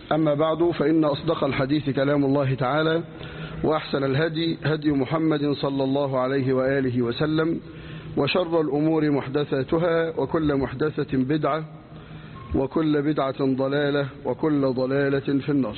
أما بعد فإن أصدق الحديث كلام الله تعالى وأحسن الهدي هدي محمد صلى الله عليه وآله وسلم وشر الأمور محدثاتها وكل محدثة بدعة وكل بدعة ضلالة وكل ضلالة في النار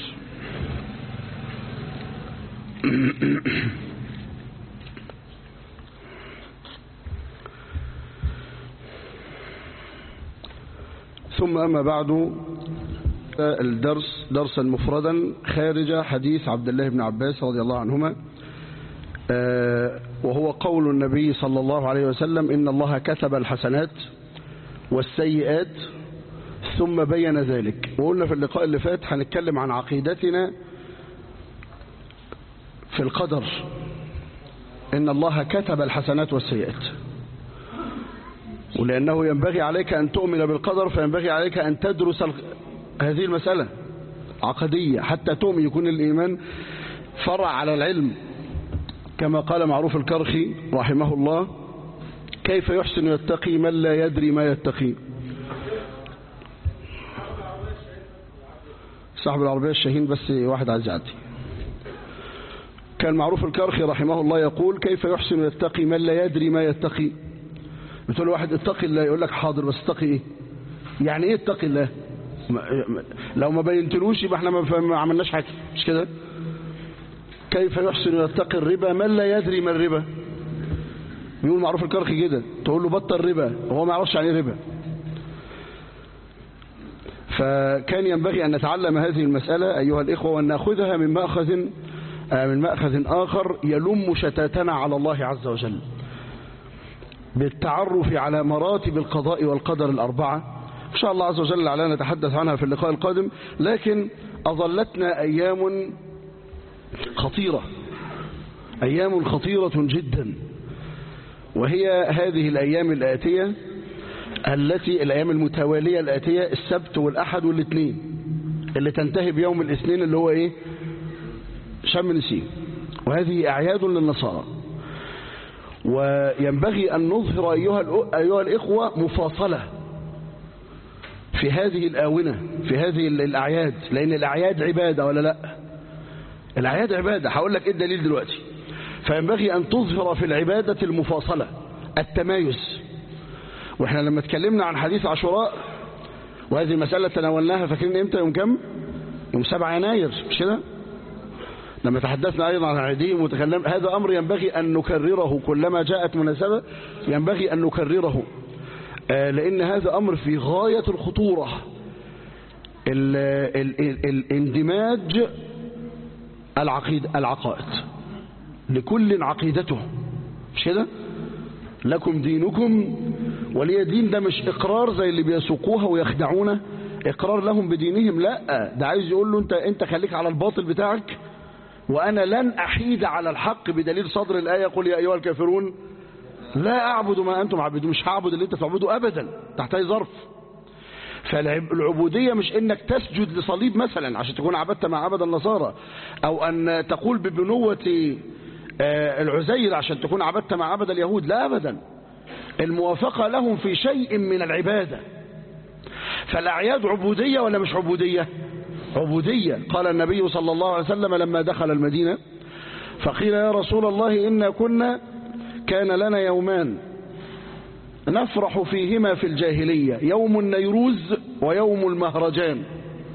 ثم أما بعد الدرس درسا مفردا خارج حديث عبد الله بن عباس رضي الله عنهما وهو قول النبي صلى الله عليه وسلم إن الله كتب الحسنات والسيئات ثم بين ذلك وقلنا في اللقاء اللي فات هنتكلم عن عقيدتنا في القدر إن الله كتب الحسنات والسيئات ولأنه ينبغي عليك أن تؤمن بالقدر فينبغي عليك أن تدرس هذه المسألة عقدية حتى تؤمن يكون الإيمان فرع على العلم كما قال معروف الكرخي رحمه الله كيف يحسن يتقي من لا يدري ما يتقي صاحب العربية الشهين بس واحد عايز يعدي كان معروف الكرخي رحمه الله يقول كيف يحسن يتقي من لا يدري ما يتقي بتقول واحد اتقي الله يقول لك حاضر بس اتقي ايه يعني ايه اتقي الله لو ما بينتلوش يبقى احنا ما عملناش حاجه مش كده كيف يحسن يتقي الربا من لا يدري ما الربا بيقول معروف الكرخي كده تقول له بطل ربا وهو ما يعرفش يعني ايه ربا فكان ينبغي أن نتعلم هذه المسألة أيها الإخوة وأن نأخذها من مأخذ من مأخذ آخر يلم شتاتنا على الله عز وجل بالتعرف على مراتب القضاء والقدر الأربعة إن شاء الله عز وجل علينا نتحدث عنها في اللقاء القادم لكن أظلتنا أيام خطيرة أيام خطيرة جدا وهي هذه الأيام الآتية التي الأيام المتوالية الآتية السبت والأحد والاثنين اللي تنتهي بيوم الاثنين اللي هو إيه شم نسيم وهذه أعياد للنصارى وينبغي أن نظهر أيها, أيها الإخوة مفاصلة في هذه الآونة في هذه الأعياد لأن الأعياد عبادة ولا لا الأعياد عبادة هقول لك إيه الدليل دلوقتي فينبغي أن تظهر في العبادة المفاصلة التمايز واحنا لما اتكلمنا عن حديث عاشوراء وهذه المسألة تناولناها فاكرين امتى يوم كم يوم 7 يناير مش كده لما تحدثنا أيضا عن عيدهم وتكلم هذا أمر ينبغي أن نكرره كلما جاءت مناسبة ينبغي أن نكرره آه لأن هذا أمر في غاية الخطورة ال ال ال الاندماج العقيد العقائد لكل عقيدته مش كده لكم دينكم ولي دين ده مش إقرار زي اللي بيسوقوها ويخدعونا إقرار لهم بدينهم لا ده عايز يقول له أنت, انت خليك على الباطل بتاعك وأنا لن أحيد على الحق بدليل صدر الآية قل يا أيها الكافرون لا أعبد ما أنتم عبدون مش هعبد اللي أنت تعبده أبدا تحت أي ظرف فالعبودية مش انك تسجد لصليب مثلا عشان تكون عبدت مع عبد النصارى او ان تقول ببنوة العزير عشان تكون عبدت مع عبد اليهود لا ابدا الموافقة لهم في شيء من العبادة فالاعياد عبودية ولا مش عبودية عبودية قال النبي صلى الله عليه وسلم لما دخل المدينة فقيل يا رسول الله إنا كنا كان لنا يومان نفرح فيهما في الجاهلية يوم النيروز ويوم المهرجان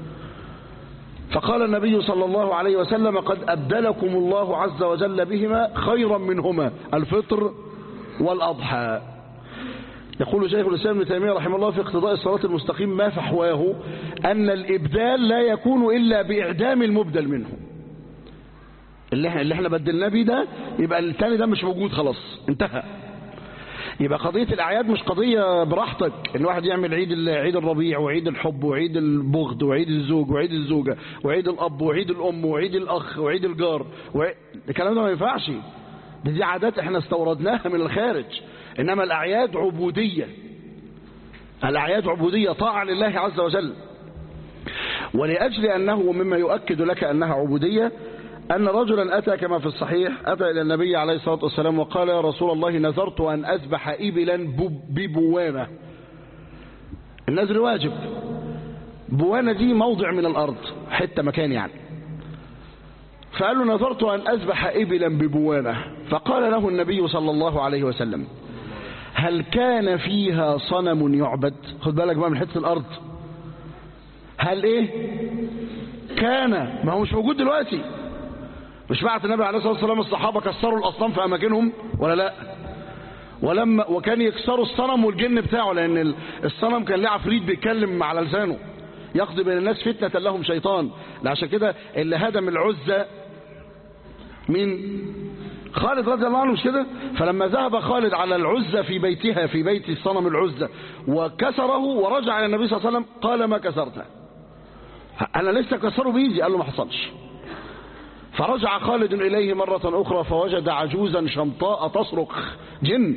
فقال النبي صلى الله عليه وسلم قد أبدلكم الله عز وجل بهما خيرا منهما الفطر والأضحى يقول شيخ الإسلام ابن تيمية رحمه الله في اقتضاء الصراط المستقيم ما فحواه أن الإبدال لا يكون إلا بإعدام المبدل منه اللي احنا, اللي احنا بدلناه بيه ده يبقى الثاني ده مش موجود خلاص انتهى يبقى قضية الأعياد مش قضية براحتك إن واحد يعمل عيد عيد الربيع وعيد الحب وعيد البغض وعيد الزوج وعيد الزوجة وعيد الأب وعيد الأم وعيد الأخ وعيد الجار وعيد... الكلام ده ما ينفعش دي, دي عادات احنا استوردناها من الخارج إنما الأعياد عبودية الأعياد عبودية طاعة لله عز وجل ولأجل أنه مما يؤكد لك أنها عبودية أن رجلا أتى كما في الصحيح أتى إلى النبي عليه الصلاة والسلام وقال يا رسول الله نذرت أن أذبح إبلا ببوامة النذر واجب بوانا دي موضع من الأرض حتة مكان يعني فقال له نظرت أن أذبح إبلا ببوانة فقال له النبي صلى الله عليه وسلم هل كان فيها صنم يعبد خد بالك بقى من حتة الأرض هل إيه كان ما هو مش موجود دلوقتي مش بعت النبي عليه الصلاة والسلام الصحابة كسروا الأصنام في أماكنهم ولا لا ولما وكان يكسروا الصنم والجن بتاعه لأن الصنم كان له عفريت بيتكلم على لسانه يقضي بين الناس فتنة لهم شيطان عشان كده اللي هدم العزة مين خالد رضي الله عنه مش كده فلما ذهب خالد على العزة في بيتها في بيت الصنم العزة وكسره ورجع إلى النبي صلى الله عليه وسلم قال ما كسرته أنا لسه كسره بإيدي قال له ما حصلش فرجع خالد إليه مرة أخرى فوجد عجوزا شمطاء تصرخ جن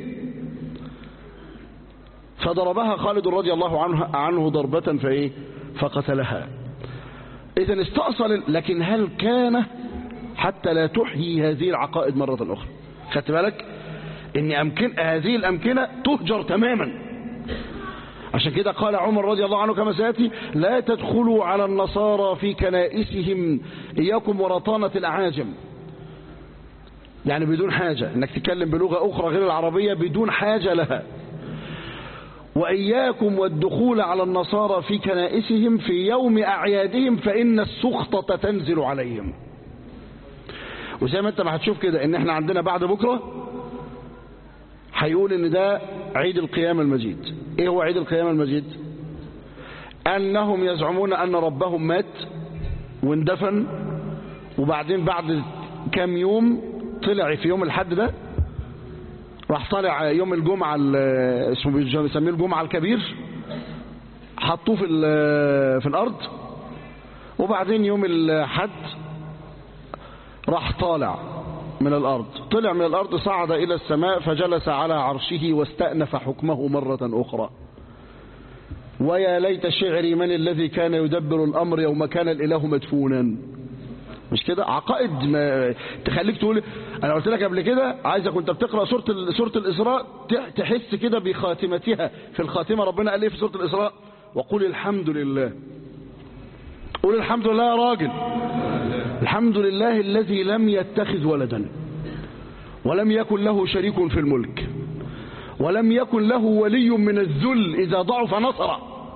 فضربها خالد رضي الله عنه, عنه ضربة فإيه فقتلها إذا استأصل لكن هل كان حتى لا تحيي هذه العقائد مرة أخرى خدت بالك إن أمكن هذه الأمكنة تهجر تماما عشان كده قال عمر رضي الله عنه كما سيأتي لا تدخلوا على النصارى في كنائسهم إياكم ورطانة الأعاجم يعني بدون حاجة انك تتكلم بلغة أخرى غير العربية بدون حاجة لها وإياكم والدخول على النصارى في كنائسهم في يوم أعيادهم فإن السخطة تنزل عليهم وزي ما انت ما هتشوف كده ان احنا عندنا بعد بكرة هيقول ان ده عيد القيامة المجيد ايه هو عيد القيامة المجيد انهم يزعمون ان ربهم مات واندفن وبعدين بعد كام يوم طلع في يوم الحد ده راح طالع يوم الجمعة اسمه بيسميه الجمعة الكبير حطوه في في الارض وبعدين يوم الحد راح طالع من الأرض طلع من الأرض صعد إلى السماء فجلس على عرشه واستأنف حكمه مرة أخرى ويا ليت شعري من الذي كان يدبر الأمر يوم كان الإله مدفونا مش كده عقائد ما تخليك تقول انا قلت لك قبل كده عايزك وانت بتقرا سوره سوره الاسراء تحس كده بخاتمتها في الخاتمه ربنا قال ايه في سوره الاسراء وقل الحمد لله قول الحمد لله يا راجل الحمد لله الذي لم يتخذ ولدا ولم يكن له شريك في الملك ولم يكن له ولي من الذل إذا ضعف نصره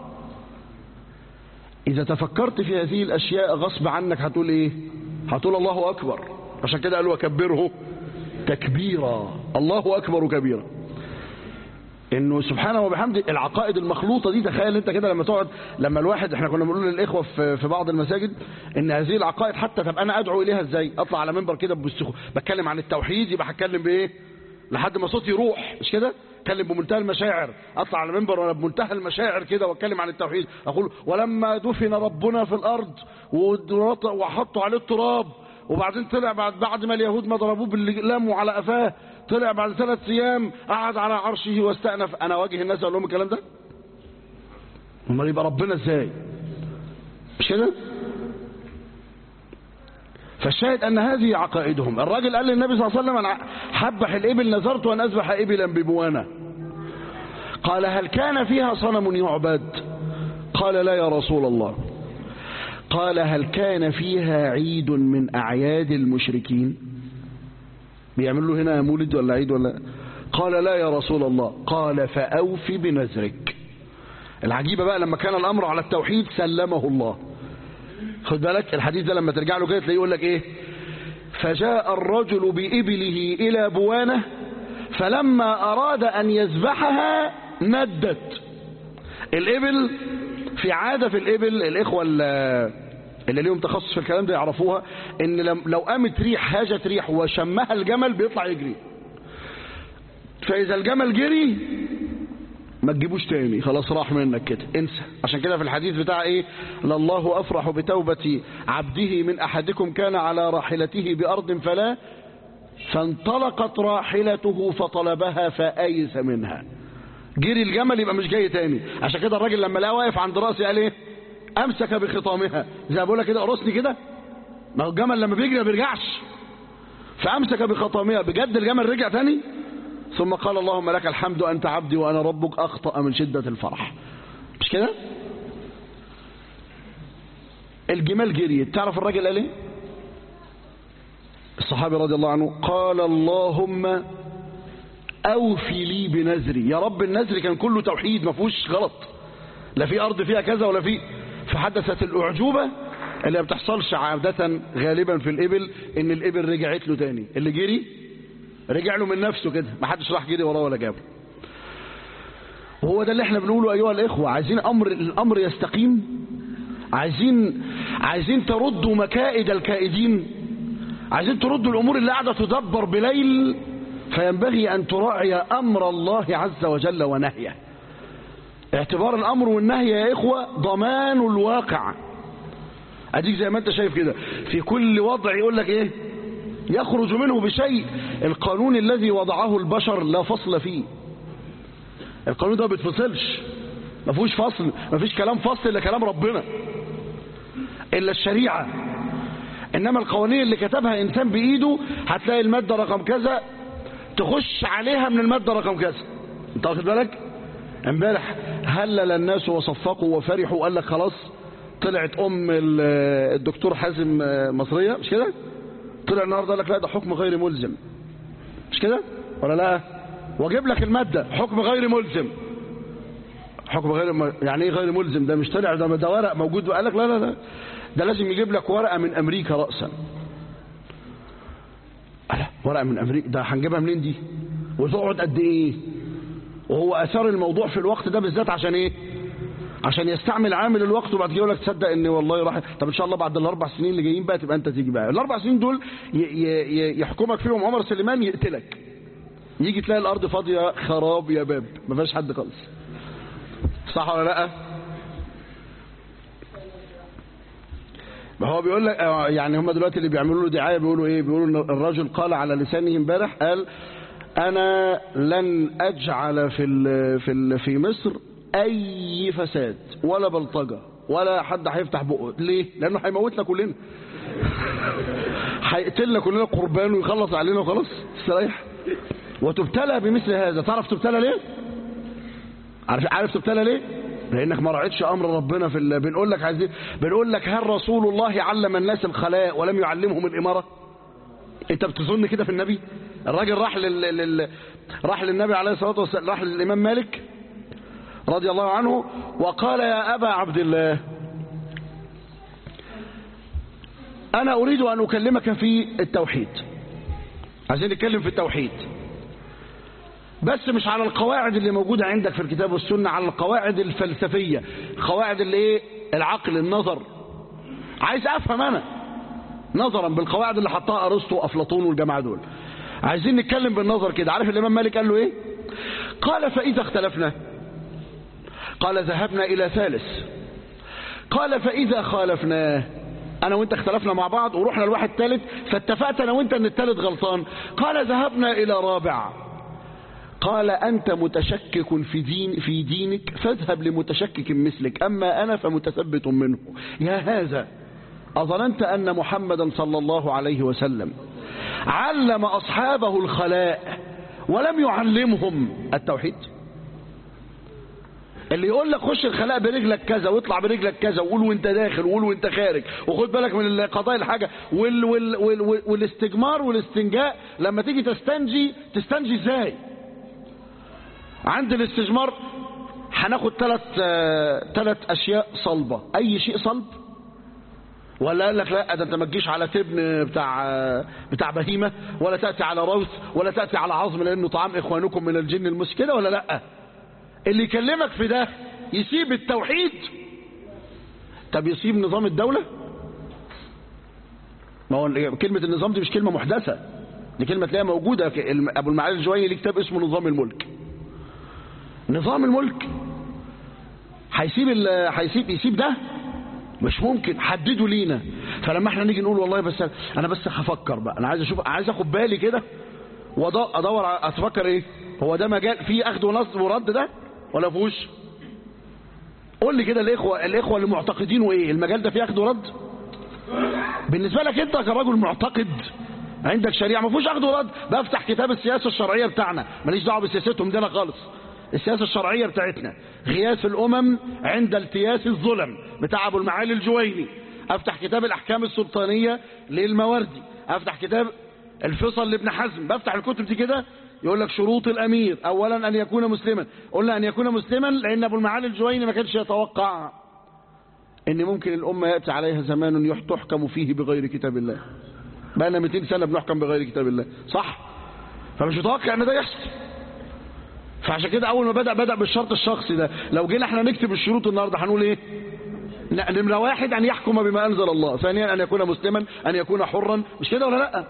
إذا تفكرت في هذه الأشياء غصب عنك هتقول إيه هتقول الله أكبر عشان كده قالوا وكبره تكبيرا الله أكبر كبيرا انه سبحانه وبحمده العقائد المخلوطه دي تخيل انت كده لما تقعد لما الواحد احنا كنا بنقول للاخوه في في بعض المساجد ان هذه العقائد حتى طب انا ادعو اليها ازاي اطلع على منبر كده بستخ... بتكلم عن التوحيد يبقى هتكلم بايه لحد ما صوتي يروح مش كده اتكلم بمنتهى المشاعر اطلع على منبر وانا بمنتهى المشاعر كده واتكلم عن التوحيد اقول ولما دفن ربنا في الارض وحطوا عليه التراب وبعدين طلع بعد بعد ما اليهود ما ضربوه باللم على قفاه طلع بعد ثلاث ايام قعد على عرشه واستأنف انا اواجه الناس اقول لهم الكلام ده امال يبقى ربنا ازاي مش كده فالشاهد ان هذه عقائدهم الراجل قال للنبي صلى الله عليه وسلم انا حبح الابل نذرت ان اذبح ابلا ببوانه قال هل كان فيها صنم يعبد قال لا يا رسول الله قال هل كان فيها عيد من اعياد المشركين بيعملوا هنا مولد ولا عيد ولا قال لا يا رسول الله قال فأوف بنذرك العجيبة بقى لما كان الأمر على التوحيد سلمه الله خد بالك الحديث ده لما ترجع له كده تلاقيه يقول لك ايه فجاء الرجل بإبله إلى بوانه فلما أراد أن يذبحها ندت الإبل في عادة في الإبل الإخوة اللي ليهم تخصص في الكلام ده يعرفوها ان لو قامت ريح هاجت ريح وشمها الجمل بيطلع يجري فاذا الجمل جري ما تجيبوش تاني خلاص راح منك كده انسى عشان كده في الحديث بتاع ايه لله افرح بتوبة عبده من احدكم كان على راحلته بارض فلا فانطلقت راحلته فطلبها فايس منها جري الجمل يبقى مش جاي تاني عشان كده الراجل لما لقى واقف عند راسي قال ايه امسك بخطامها زي ما بقول لك كده قرصني كده ما هو الجمل لما بيجري ما بيرجعش فامسك بخطامها بجد الجمل رجع تاني ثم قال اللهم لك الحمد انت عبدي وانا ربك اخطا من شده الفرح مش كده الجمال جريت تعرف الراجل قال ايه الصحابي رضي الله عنه قال اللهم اوفي لي بنذري يا رب النذر كان كله توحيد ما فيهوش غلط لا في ارض فيها كذا ولا في فحدثت الاعجوبه اللي ما بتحصلش عادة غالبا في الإبل إن الإبل رجعت له تاني اللي جري رجع له من نفسه كده ما حدش راح جري وراه ولا جابه وهو ده اللي احنا بنقوله أيها الإخوة عايزين أمر الأمر يستقيم عايزين عايزين تردوا مكائد الكائدين عايزين تردوا الأمور اللي قاعدة تدبر بليل فينبغي أن تراعي أمر الله عز وجل ونهيه اعتبار الأمر والنهي يا إخوة ضمان الواقع اديك زي ما انت شايف كده في كل وضع يقول لك ايه يخرج منه بشيء القانون الذي وضعه البشر لا فصل فيه القانون ده ما بيتفصلش ما فيهوش فصل ما فيش كلام فصل الا كلام ربنا الا الشريعه انما القوانين اللي كتبها انسان بايده هتلاقي الماده رقم كذا تخش عليها من الماده رقم كذا انت واخد بالك امبارح هلل الناس وصفقوا وفرحوا وقال لك خلاص طلعت ام الدكتور حازم مصريه مش كده طلع النهارده قال لك لا ده حكم غير ملزم مش كده ولا لا واجيب لك الماده حكم غير ملزم حكم غير م... يعني ايه غير ملزم ده مش طلع ده ده ورق موجود قال لك لا لا لا ده لازم يجيب لك ورقه من امريكا راسا لا ورقه من امريكا ده هنجيبها منين دي وتقعد قد ايه وهو اثار الموضوع في الوقت ده بالذات عشان ايه عشان يستعمل عامل الوقت وبعد كده يقول لك تصدق ان والله راح طب ان شاء الله بعد الاربع سنين اللي جايين بقى تبقى انت تيجي بقى الاربع سنين دول ي... ي... يحكمك فيهم عمر سليمان يقتلك يجي تلاقي الارض فاضيه خراب يا باب ما فيهاش حد خالص صح ولا لا ما هو بيقول لك يعني هم دلوقتي اللي بيعملوا له دعايه بيقولوا ايه بيقولوا ان الرجل قال على لسانه امبارح قال انا لن اجعل في ال في ال في مصر اي فساد ولا بلطجه ولا حد هيفتح بقه ليه لانه هيموتنا كلنا هيقتلنا كلنا قربان ويخلص علينا وخلاص استريح وتبتلى بمثل هذا تعرف تبتلى ليه عارف عارف تبتلى ليه لانك ما رعيتش امر ربنا في ال... بنقول لك عايزين بنقول لك هل رسول الله علم الناس الخلاء ولم يعلمهم الاماره انت بتظن كده في النبي الراجل راح لل... لل... راح للنبي عليه الصلاه والسلام راح للامام مالك رضي الله عنه وقال يا ابا عبد الله انا اريد ان اكلمك في التوحيد عايزين نتكلم في التوحيد بس مش على القواعد اللي موجودة عندك في الكتاب والسنة على القواعد الفلسفية القواعد اللي ايه العقل النظر عايز افهم انا نظرا بالقواعد اللي حطها ارسطو وافلاطون والجماعة دول عايزين نتكلم بالنظر كده عارف الامام مالك قال له ايه قال فاذا اختلفنا قال ذهبنا الى ثالث قال فاذا خالفناه انا وانت اختلفنا مع بعض ورحنا لواحد ثالث فاتفقت انا وانت ان الثالث غلطان قال ذهبنا الى رابع قال أنت متشكك في, دين في دينك فاذهب لمتشكك مثلك أما أنا فمتثبت منه يا هذا أظننت أن محمدا صلى الله عليه وسلم علم أصحابه الخلاء ولم يعلمهم التوحيد اللي يقول لك خش الخلاء برجلك كذا واطلع برجلك كذا وقول وانت داخل وقول وانت خارج وخد بالك من قضايا الحاجة وال وال وال والاستجمار والاستنجاء لما تيجي تستنجي تستنجي ازاي عند الاستجمار هناخد ثلاث ثلاث اشياء صلبه اي شيء صلب ولا قال لك لا ده انت ما تجيش على تبن بتاع بتاع بهيمه ولا تاتي على روث ولا تاتي على عظم لانه طعام اخوانكم من الجن المس كده ولا لا اللي يكلمك في ده يسيب التوحيد طب يسيب نظام الدوله ما هو كلمه النظام دي مش كلمه محدثه دي كلمه تلاقيها موجوده ابو المعالي الجويني ليه كتاب اسمه نظام الملك نظام الملك هيسيب هيسيب يسيب ده مش ممكن حددوا لينا فلما احنا نيجي نقول والله بس انا بس هفكر بقى انا عايز اشوف عايز اخد بالي كده وادور اتفكر ايه هو ده مجال فيه اخذ ونصب ورد ده ولا فيهوش قول لي كده الاخوه الاخوه اللي معتقدين ايه المجال ده فيه اخذ ورد بالنسبه لك انت كراجل معتقد عندك شريعه ما فيهوش اخذ ورد بفتح كتاب السياسه الشرعيه بتاعنا ماليش دعوه بسياستهم دي انا خالص السياسة الشرعية بتاعتنا غياث الأمم عند التياس الظلم بتاع أبو المعالي الجويني افتح كتاب الاحكام السلطانيه للمواردي افتح كتاب الفصل لابن حزم بفتح الكتب دي كده يقول لك شروط الامير اولا ان يكون مسلما قلنا ان يكون مسلما لان ابو المعالي الجويني ما كانش يتوقع ان ممكن الامه ياتي عليها زمان يح- تحكم فيه بغير كتاب الله بقى لنا 200 سنه بنحكم بغير كتاب الله صح فمش متوقع ان ده يحصل فعشان كده اول ما بدا بدا بالشرط الشخصي ده لو جينا احنا نكتب الشروط النهارده هنقول ايه ن- نمره واحد ان يحكم بما انزل الله ثانيا ان يكون مسلما ان يكون حرا مش كده ولا لا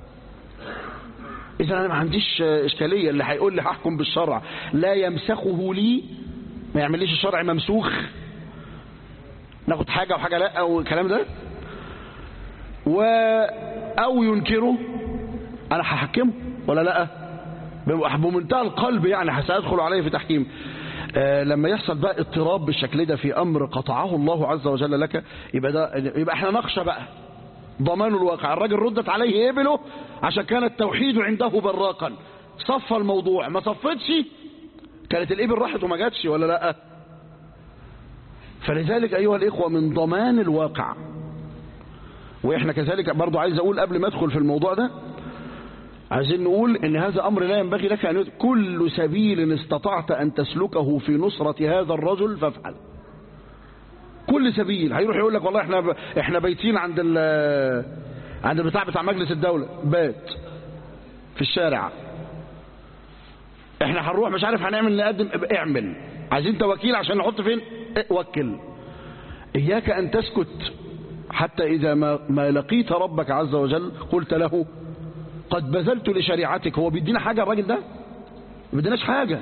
اذا انا ما عنديش آه، اشكاليه اللي هيقول لي هحكم بالشرع لا يمسخه لي ما يعمليش الشرع ممسوخ ناخد حاجه وحاجه لا والكلام ده و او ينكره انا هحكمه ولا لا بم- بمنتهى القلب يعني سأدخل عليه في تحكيم آه لما يحصل بقى اضطراب بالشكل ده في امر قطعه الله عز وجل لك يبقى ده يبقى احنا نخشى بقى ضمان الواقع الراجل ردت عليه ابله عشان كان التوحيد عنده براقا صفى الموضوع ما صفتش كانت الابل راحت وما جاتش ولا لا فلذلك ايها الاخوه من ضمان الواقع واحنا كذلك برضو عايز اقول قبل ما ادخل في الموضوع ده عايزين نقول ان هذا امر لا ينبغي لك ان يد- كل سبيل استطعت ان تسلكه في نصرة هذا الرجل فافعل كل سبيل هيروح يقول لك والله احنا ب... احنا بايتين عند ال... عند البتاع بتاع مجلس الدولة بات في الشارع احنا هنروح مش عارف هنعمل نقدم اعمل عايزين انت وكيل عشان نحط فين اه، وكل اياك ان تسكت حتى اذا ما, ما لقيت ربك عز وجل قلت له قد بذلت لشريعتك هو بيدينا حاجة الراجل ده ما بيديناش حاجة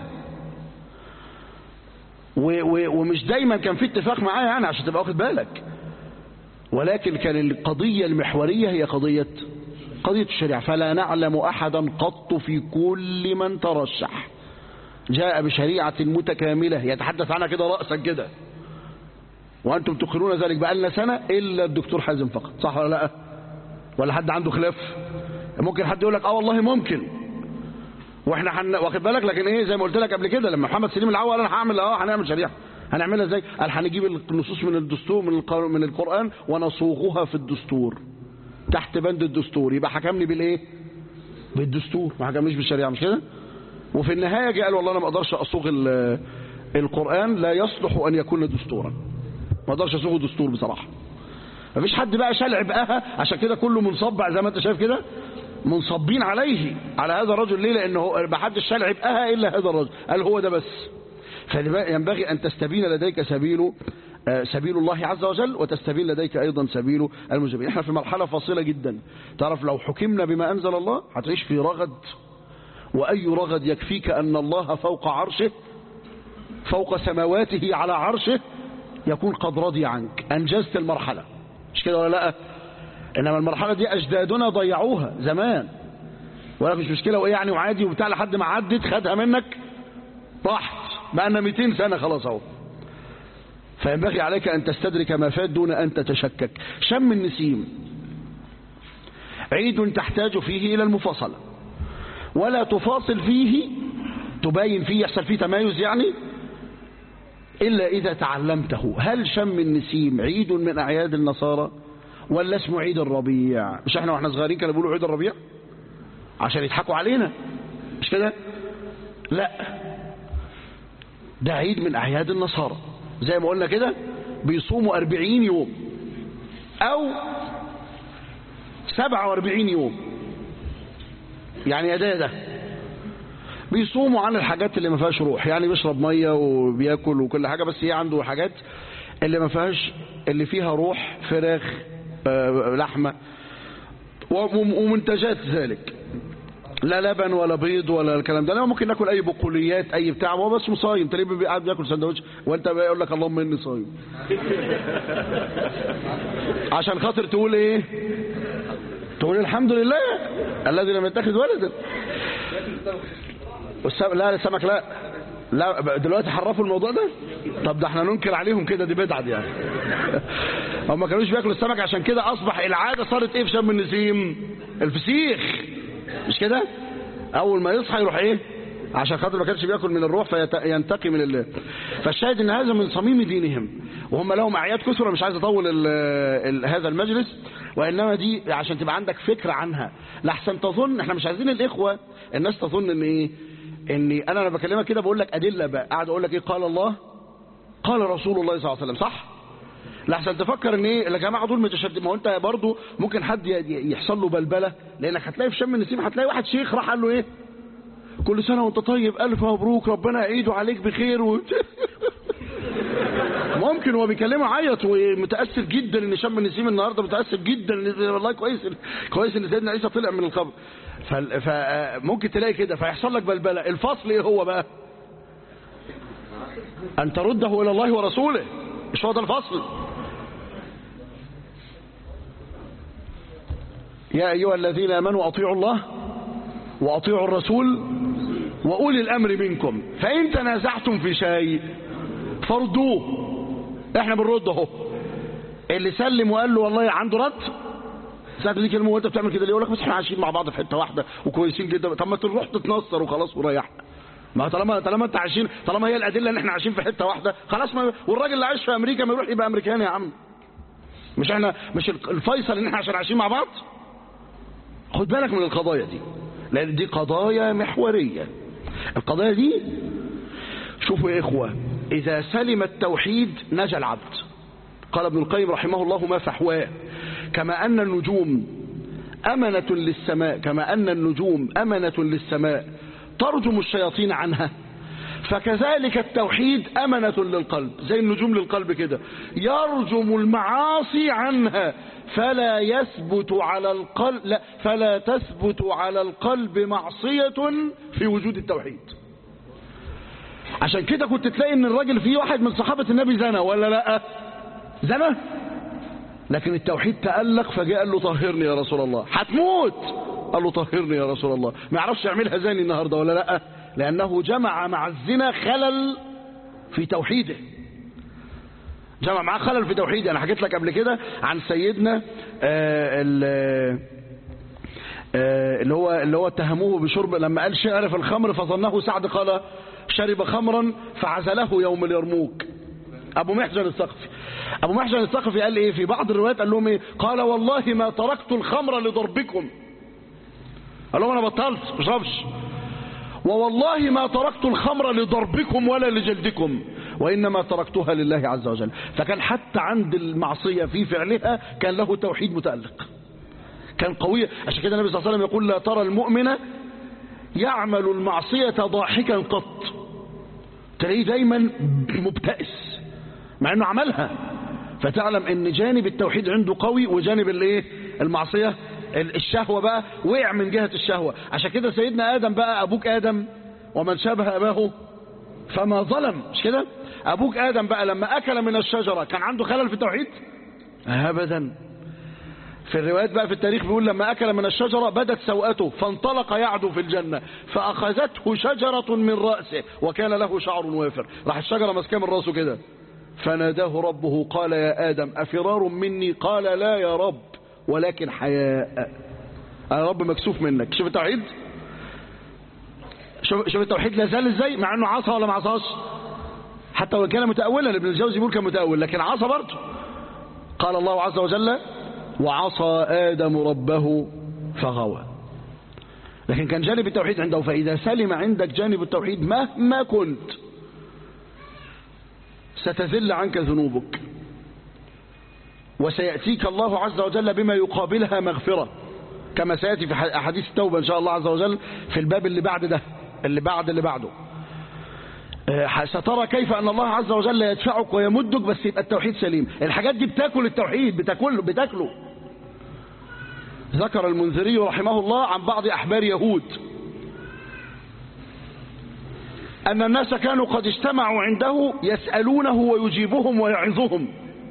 و و ومش دايما كان في اتفاق معاه يعني عشان تبقى واخد بالك ولكن كان القضية المحورية هي قضية قضية الشريعة فلا نعلم أحدا قط في كل من ترشح جاء بشريعة متكاملة يتحدث عنها كده رأسا كده وأنتم تقرون ذلك بقالنا سنة إلا الدكتور حازم فقط صح ولا لا ولا حد عنده خلاف ممكن حد يقول لك اه والله ممكن واحنا حن... واخد بالك لكن ايه زي ما قلت لك قبل كده لما محمد سليم العوض انا هعمل اه هنعمل شريعه هنعملها ازاي قال هنجيب النصوص من الدستور من الق... من القران ونصوغها في الدستور تحت بند الدستور يبقى حكمني بالايه بالدستور ما حكمنيش بالشريعه مش كده وفي النهايه جه قال والله انا ما اقدرش اصوغ ال... القران لا يصلح ان يكون دستورا ما اقدرش اصوغه دستور بصراحه مفيش حد بقى شلع بقاها عشان كده كله منصبع زي ما انت شايف كده منصبين عليه على هذا الرجل ليه لانه ما حدش شلع بقاها الا هذا الرجل قال هو ده بس فينبغي ان تستبين لديك سبيل آه، سبيل الله عز وجل وتستبين لديك ايضا سبيل المجرمين احنا في مرحله فاصله جدا تعرف لو حكمنا بما انزل الله هتعيش في رغد واي رغد يكفيك ان الله فوق عرشه فوق سماواته على عرشه يكون قد رضي عنك انجزت المرحله مش كده ولا لا انما المرحله دي اجدادنا ضيعوها زمان ولا مش مشكله وايه يعني وعادي وبتاع لحد ما عدت خدها منك راحت بقى لنا 200 سنه خلاص اهو فينبغي عليك ان تستدرك ما فات دون ان تتشكك شم النسيم عيد تحتاج فيه الى المفاصله ولا تفاصل فيه تباين فيه يحصل فيه تمايز يعني إلا إذا تعلمته هل شم النسيم عيد من أعياد النصارى ولا اسمه عيد الربيع مش احنا واحنا صغيرين كانوا بيقولوا عيد الربيع عشان يضحكوا علينا مش كده لا ده عيد من أعياد النصارى زي ما قلنا كده بيصوموا أربعين يوم أو سبعة وأربعين يوم يعني يا ده ده بيصوموا عن الحاجات اللي ما فيهاش روح يعني بيشرب ميه وبياكل وكل حاجه بس هي عنده حاجات اللي ما فيهاش اللي فيها روح فراخ آه، لحمه وم- ومنتجات ذلك لا لبن ولا بيض ولا الكلام ده لا ممكن ناكل اي بقوليات اي بتاع هو بس صايم تلاقيه بي- قاعد بياكل سندوتش وانت بيقول لك اللهم اني صايم عشان خاطر تقول ايه تقول الحمد لله الذي لم يتخذ ولدا والسم... لا السمك لا لا بقى دلوقتي حرفوا الموضوع ده طب ده احنا ننكر عليهم كده دي بدعه دي يعني هم ما كانوش بياكلوا السمك عشان كده اصبح العاده صارت ايه في شم النسيم الفسيخ مش كده اول ما يصحى يروح ايه عشان خاطر ما كانش بياكل من الروح فينتقي من الله فالشاهد ان هذا من صميم دينهم وهم لهم اعياد كثرة مش عايز اطول ال ال هذا المجلس وانما دي عشان تبقى عندك فكرة عنها لحسن تظن احنا مش عايزين الاخوة الناس تظن ان ايه ان انا انا بكلمك كده بقول لك ادله بقى قاعد اقول لك ايه قال الله قال رسول الله صلى الله عليه وسلم صح لحسن تفكر ان ايه يا جماعه دول متشدد ما هو انت برضه ممكن حد يحصل له بلبله لانك هتلاقي في شم النسيم هتلاقي واحد شيخ راح قال له ايه كل سنه وانت طيب الف مبروك ربنا يعيده عليك بخير و... ممكن هو بيكلمه عيط ومتاسف جدا ان شم النسيم النهارده متاسف جدا والله كويس كويس ان سيدنا عيسى طلع من القبر فممكن تلاقي كده فيحصل لك بلبله الفصل ايه هو بقى ان ترده الى الله ورسوله مش هو ده الفصل يا ايها الذين امنوا اطيعوا الله واطيعوا الرسول واولي الامر منكم فان تنازعتم في شيء فردوه احنا بنرد اهو اللي سلم وقال له والله عنده رد ساعة دي كلمة وانت بتعمل كده ليه يقول لك بس احنا عايشين مع بعض في حتة واحدة وكويسين جدا طب ما تروح تتنصر وخلاص وريحنا ما طالما طالما انت عايشين طالما هي الادله ان احنا عايشين في حته واحده خلاص ما والراجل اللي عايش في امريكا ما يروح يبقى امريكاني يا عم مش احنا مش الفيصل ان احنا عشان عايشين مع بعض خد بالك من القضايا دي لان دي قضايا محوريه القضايا دي شوفوا يا اخوه اذا سلم التوحيد نجا العبد قال ابن القيم رحمه الله ما فحواه كما ان النجوم امنه للسماء كما ان النجوم امنه للسماء ترجم الشياطين عنها فكذلك التوحيد أمنة للقلب زي النجوم للقلب كده يرجم المعاصي عنها فلا يثبت على القلب لا فلا تثبت على القلب معصية في وجود التوحيد عشان كده كنت تلاقي ان الراجل فيه واحد من صحابة النبي زنى ولا لا زنى لكن التوحيد تألق فجاء قال له طهرني يا رسول الله هتموت قال له طهرني يا رسول الله ما يعرفش يعملها زاني النهارده ولا لا لانه جمع مع الزنا خلل في توحيده جمع معاه خلل في توحيده انا حكيت لك قبل كده عن سيدنا آه اللي هو اللي هو اتهموه بشرب لما قال شعر في الخمر فظنه سعد قال شرب خمرا فعزله يوم اليرموك ابو محجن الثقفي ابو محجن الثقفي قال ايه في بعض الروايات قال لهم ايه قال والله ما تركت الخمر لضربكم قال لهم انا بطلت مش ربش ووالله ما تركت الخمر لضربكم ولا لجلدكم وإنما تركتها لله عز وجل فكان حتى عند المعصية في فعلها كان له توحيد متألق كان قوي عشان كده النبي صلى الله عليه وسلم يقول لا ترى المؤمن يعمل المعصية ضاحكا قط تلاقيه دايما مبتئس مع انه عملها فتعلم ان جانب التوحيد عنده قوي وجانب الايه المعصية الشهوة بقى وقع من جهة الشهوة عشان كده سيدنا آدم بقى أبوك آدم ومن شابه أباه فما ظلم مش كده أبوك آدم بقى لما أكل من الشجرة كان عنده خلل في التوحيد أبدا في الروايات بقى في التاريخ بيقول لما أكل من الشجرة بدت سوءته فانطلق يعدو في الجنة فأخذته شجرة من رأسه وكان له شعر وافر راح الشجرة مسكاه من رأسه كده فناداه ربه قال يا آدم أفرار مني قال لا يا رب ولكن حياء انا رب مكسوف منك شوف التوحيد شوف, شوف التوحيد لا زال ازاي مع انه عصى ولا ما عصاش حتى وان كان متأولا ابن الجوزي بيقول كان متأول لكن عصى برضه قال الله عز وجل وعصى آدم ربه فغوى لكن كان جانب التوحيد عنده فإذا سلم عندك جانب التوحيد مهما كنت ستذل عنك ذنوبك وسيأتيك الله عز وجل بما يقابلها مغفرة كما سيأتي في أحاديث التوبة إن شاء الله عز وجل في الباب اللي بعد ده اللي بعد اللي بعده سترى كيف أن الله عز وجل يدفعك ويمدك بس يبقى التوحيد سليم الحاجات دي بتاكل التوحيد بتاكله بتاكله ذكر المنذري رحمه الله عن بعض أحبار يهود أن الناس كانوا قد اجتمعوا عنده يسألونه ويجيبهم ويعظهم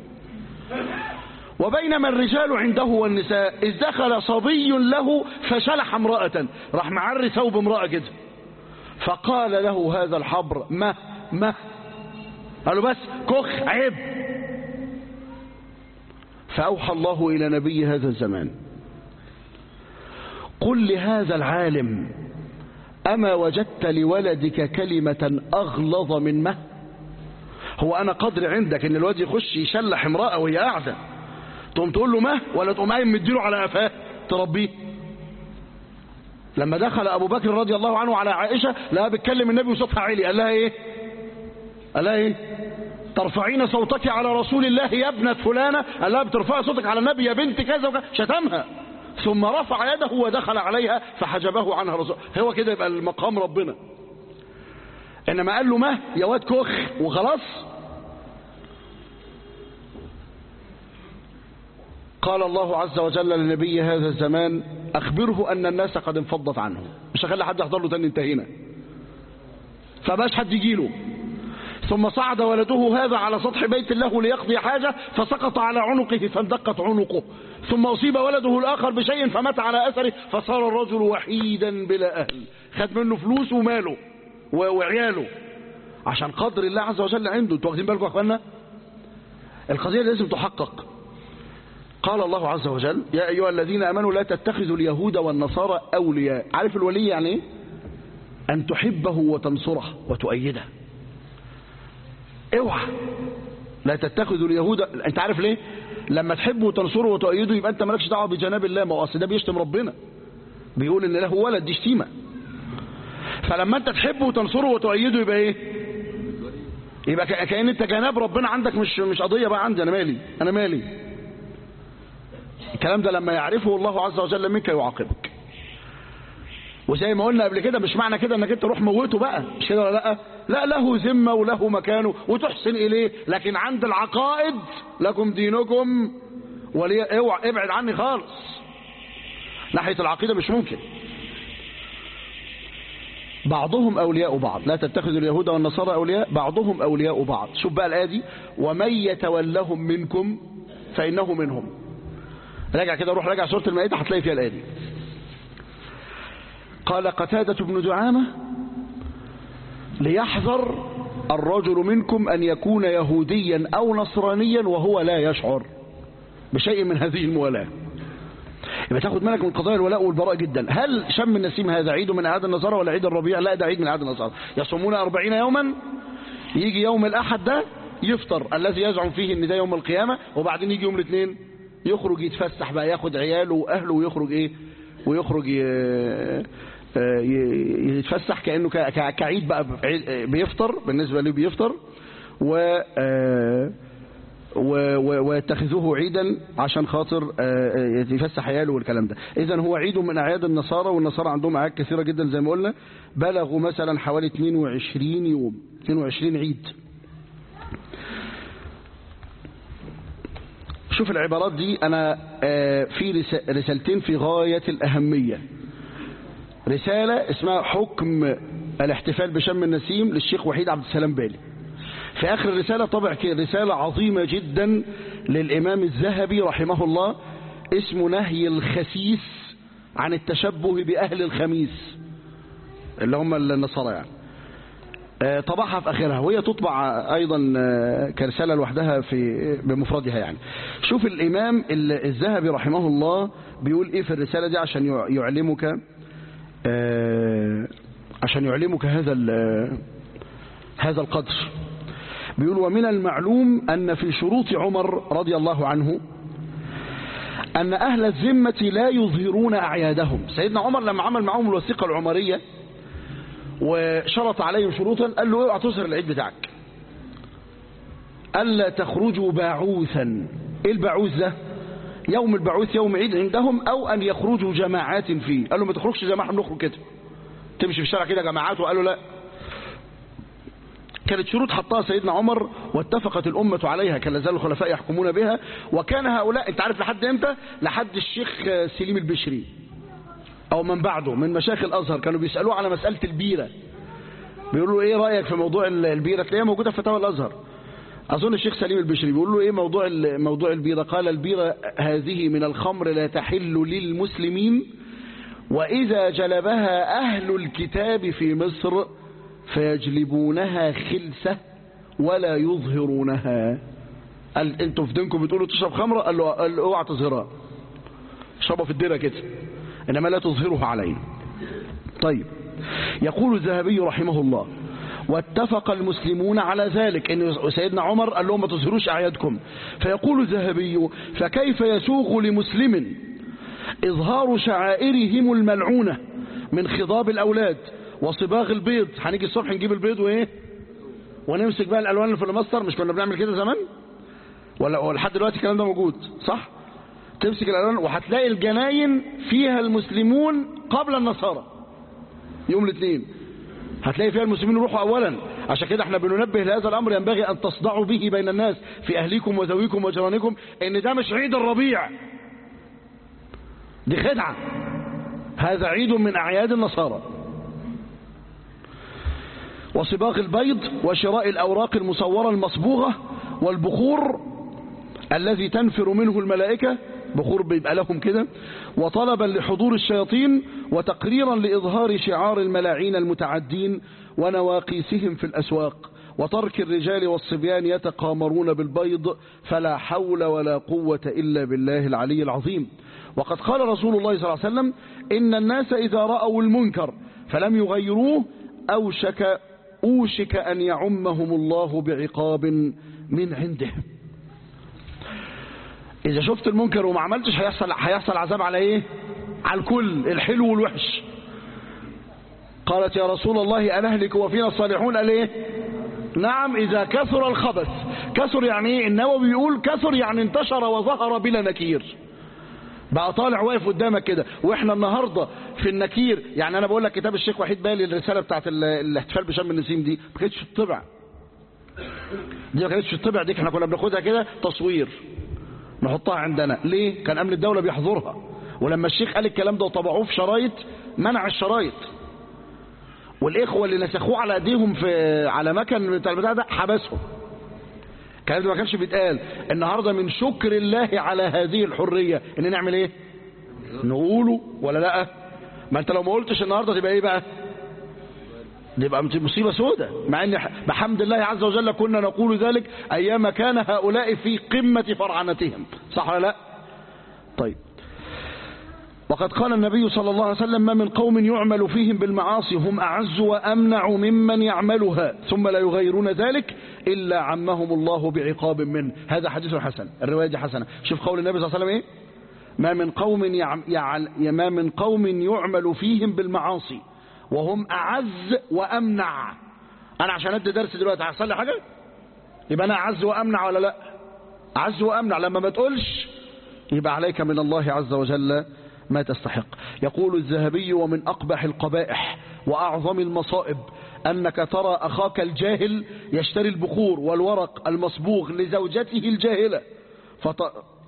وبينما الرجال عنده والنساء إذ دخل صبي له فشلح امرأة راح معري ثوب امرأة كده فقال له هذا الحبر ما ما قالوا بس كخ عيب فأوحى الله إلى نبي هذا الزمان قل لهذا العالم أما وجدت لولدك كلمة أغلظ من ما هو انا قدر عندك ان الواد يخش يشلح امرأة وهي قاعدة تقوم تقول له ما ولا تقوم قايم مديله على قفاه تربيه لما دخل ابو بكر رضي الله عنه على عائشة لا بتكلم النبي وصوتها عالي قال لها ايه قال لها ايه ترفعين صوتك على رسول الله يا ابنة فلانة قال لها بترفعي صوتك على النبي يا بنت كذا وكذا شتمها ثم رفع يده ودخل عليها فحجبه عنها رسول هو كده يبقى المقام ربنا انما قال له ما يا واد كخ وخلاص قال الله عز وجل لنبي هذا الزمان اخبره ان الناس قد انفضت عنه مش هخلي حد يحضر له تاني انتهينا فباش حد يجيله ثم صعد ولده هذا على سطح بيت له ليقضي حاجة فسقط على عنقه فاندقت عنقه ثم أصيب ولده الآخر بشيء فمات على أثره فصار الرجل وحيدا بلا أهل خد منه فلوس وماله وعياله عشان قدر الله عز وجل عنده انتوا واخدين بالكم يا اخوانا القضية لازم تحقق قال الله عز وجل يا أيها الذين أمنوا لا تتخذوا اليهود والنصارى أولياء عارف الولي يعني ايه أن تحبه وتنصره وتؤيده اوعى لا تتخذوا اليهود انت عارف ليه لما تحبه وتنصره وتؤيده يبقى انت مالكش دعوه بجناب الله ما هو اصل ده بيشتم ربنا بيقول ان له ولد دي شتيمه فلما انت تحبه وتنصره وتؤيده يبقى ايه يبقى كأن انت جناب ربنا عندك مش مش قضيه بقى عندي انا مالي انا مالي الكلام ده لما يعرفه الله عز وجل منك يعاقبك وزي ما قلنا قبل كده مش معنى كده انك انت روح موته بقى مش كده ولا لا لا له ذمه وله مكانه وتحسن اليه لكن عند العقائد لكم دينكم ولي اوعى ابعد عني خالص ناحيه العقيده مش ممكن بعضهم اولياء بعض لا تتخذوا اليهود والنصارى اولياء بعضهم اولياء بعض شوف بقى الايه دي ومن يتولهم منكم فانه منهم راجع كده روح راجع سوره المائده هتلاقي فيها الايه دي قال قتادة بن دعامة ليحذر الرجل منكم أن يكون يهوديا أو نصرانيا وهو لا يشعر بشيء من هذه الموالاة يبقى تاخد بالك من قضايا الولاء والبراء جدا هل شم النسيم هذا عيد من أعياد النصارى ولا عيد الربيع لا ده عيد من أعياد النصارى يصومون أربعين يوما يجي يوم الأحد ده يفطر الذي يزعم فيه ان ده يوم القيامة وبعدين يجي يوم الاثنين يخرج يتفسح بقى ياخد عياله وأهله ويخرج إيه ويخرج يتفسح كأنه كعيد بقى بيفطر بالنسبة له بيفطر و ويتخذوه عيدا عشان خاطر يفسح عياله والكلام ده اذا هو عيد من اعياد النصارى والنصارى عندهم اعياد كثيره جدا زي ما قلنا بلغوا مثلا حوالي 22 يوم 22 عيد شوف العبارات دي انا في رسالتين في غايه الاهميه رسالة اسمها حكم الاحتفال بشم النسيم للشيخ وحيد عبد السلام بالي في آخر الرسالة طبع رسالة عظيمة جدا للإمام الذهبي رحمه الله اسمه نهي الخسيس عن التشبه بأهل الخميس اللي هم النصارى يعني طبعها في آخرها وهي تطبع أيضا كرسالة لوحدها في بمفردها يعني شوف الإمام الذهبي رحمه الله بيقول إيه في الرسالة دي عشان يعلمك عشان يعلمك هذا هذا القدر بيقول ومن المعلوم أن في شروط عمر رضي الله عنه أن أهل الذمة لا يظهرون أعيادهم سيدنا عمر لما عمل معهم الوثيقة العمرية وشرط عليهم شروطا قال له اوعى تظهر العيد بتاعك ألا تخرجوا باعوثا ايه الباعوث ده يوم البعوث يوم عيد عندهم او ان يخرجوا جماعات فيه قال له ما تخرجش جماعه نخرج كده تمشي في الشارع كده جماعات وقالوا لا كانت شروط حطها سيدنا عمر واتفقت الأمة عليها كان لازال الخلفاء يحكمون بها وكان هؤلاء انت عارف لحد امتى لحد الشيخ سليم البشري او من بعده من مشايخ الازهر كانوا بيسألوه على مسألة البيرة بيقولوا ايه رأيك في موضوع البيرة تلاقيها موجودة في فتاوى الازهر أظن الشيخ سليم البشري بيقول له إيه موضوع موضوع البيرة قال البيرة هذه من الخمر لا تحل للمسلمين وإذا جلبها أهل الكتاب في مصر فيجلبونها خلسة ولا يظهرونها قال انتوا في دينكم بتقولوا تشرب خمرة قال له قال له اوعى تظهرها اشربها في الديرة كده انما لا تظهرها عليه طيب يقول الذهبي رحمه الله واتفق المسلمون على ذلك ان سيدنا عمر قال لهم ما تظهروش اعيادكم فيقول الذهبي فكيف يسوغ لمسلم اظهار شعائرهم الملعونه من خضاب الاولاد وصباغ البيض هنيجي الصبح نجيب البيض وايه ونمسك بقى الالوان اللي في المصدر مش كنا بنعمل كده زمان ولا ولحد دلوقتي الكلام ده موجود صح تمسك الالوان وهتلاقي الجناين فيها المسلمون قبل النصارى يوم الاثنين هتلاقي فيها المسلمين يروحوا اولا عشان كده احنا بننبه لهذا الامر ينبغي ان تصدعوا به بين الناس في اهليكم وذويكم وجيرانكم ان ده مش عيد الربيع دي خدعه هذا عيد من اعياد النصارى وصباغ البيض وشراء الاوراق المصوره المصبوغه والبخور الذي تنفر منه الملائكه بخور بيبقى لهم كده وطلبا لحضور الشياطين وتقريرا لإظهار شعار الملاعين المتعدين ونواقيسهم في الأسواق وترك الرجال والصبيان يتقامرون بالبيض فلا حول ولا قوة إلا بالله العلي العظيم وقد قال رسول الله صلى الله عليه وسلم إن الناس إذا رأوا المنكر فلم يغيروه أوشك أوشك أن يعمهم الله بعقاب من عنده إذا شفت المنكر وما عملتش هيحصل هيحصل عذاب على إيه؟ على الكل الحلو والوحش قالت يا رسول الله أنهلك وفينا الصالحون قال إيه؟ نعم إذا كثر الخبث كثر يعني إيه؟ النووي بيقول كثر يعني انتشر وظهر بلا نكير بقى طالع واقف قدامك كده واحنا النهارده في النكير يعني انا بقول لك كتاب الشيخ وحيد بالي الرساله بتاعت الاحتفال بشم النسيم دي ما كانتش في الطبع دي ما كانتش في الطبع دي احنا كنا بناخدها كده تصوير نحطها عندنا ليه كان امن الدولة بيحظرها ولما الشيخ قال الكلام ده وطبعوه في شرايط منع الشرايط والاخوة اللي نسخوه على ايديهم في على مكن بتاع البتاع ده حبسهم الكلام ده ما كانش بيتقال النهارده من شكر الله على هذه الحرية ان نعمل ايه نقوله ولا لا ما انت لو ما قلتش النهارده تبقى ايه بقى يبقى مصيبة سودة مع ان بحمد الله عز وجل كنا نقول ذلك ايام كان هؤلاء في قمة فرعنتهم صح ولا لا طيب وقد قال النبي صلى الله عليه وسلم ما من قوم يعمل فيهم بالمعاصي هم أعز وأمنع ممن يعملها ثم لا يغيرون ذلك إلا عمهم الله بعقاب منه هذا حديث حسن الرواية دي حسنة شوف قول النبي صلى الله عليه وسلم إيه ما من قوم يعم يعل ما من قوم يعمل فيهم بالمعاصي وهم أعز وأمنع أنا عشان أدي درس دلوقتي هيحصل لي حاجة يبقى أنا أعز وأمنع ولا لا أعز وأمنع لما ما تقولش يبقى عليك من الله عز وجل ما تستحق يقول الذهبي ومن أقبح القبائح وأعظم المصائب أنك ترى أخاك الجاهل يشتري البخور والورق المصبوغ لزوجته الجاهلة فت...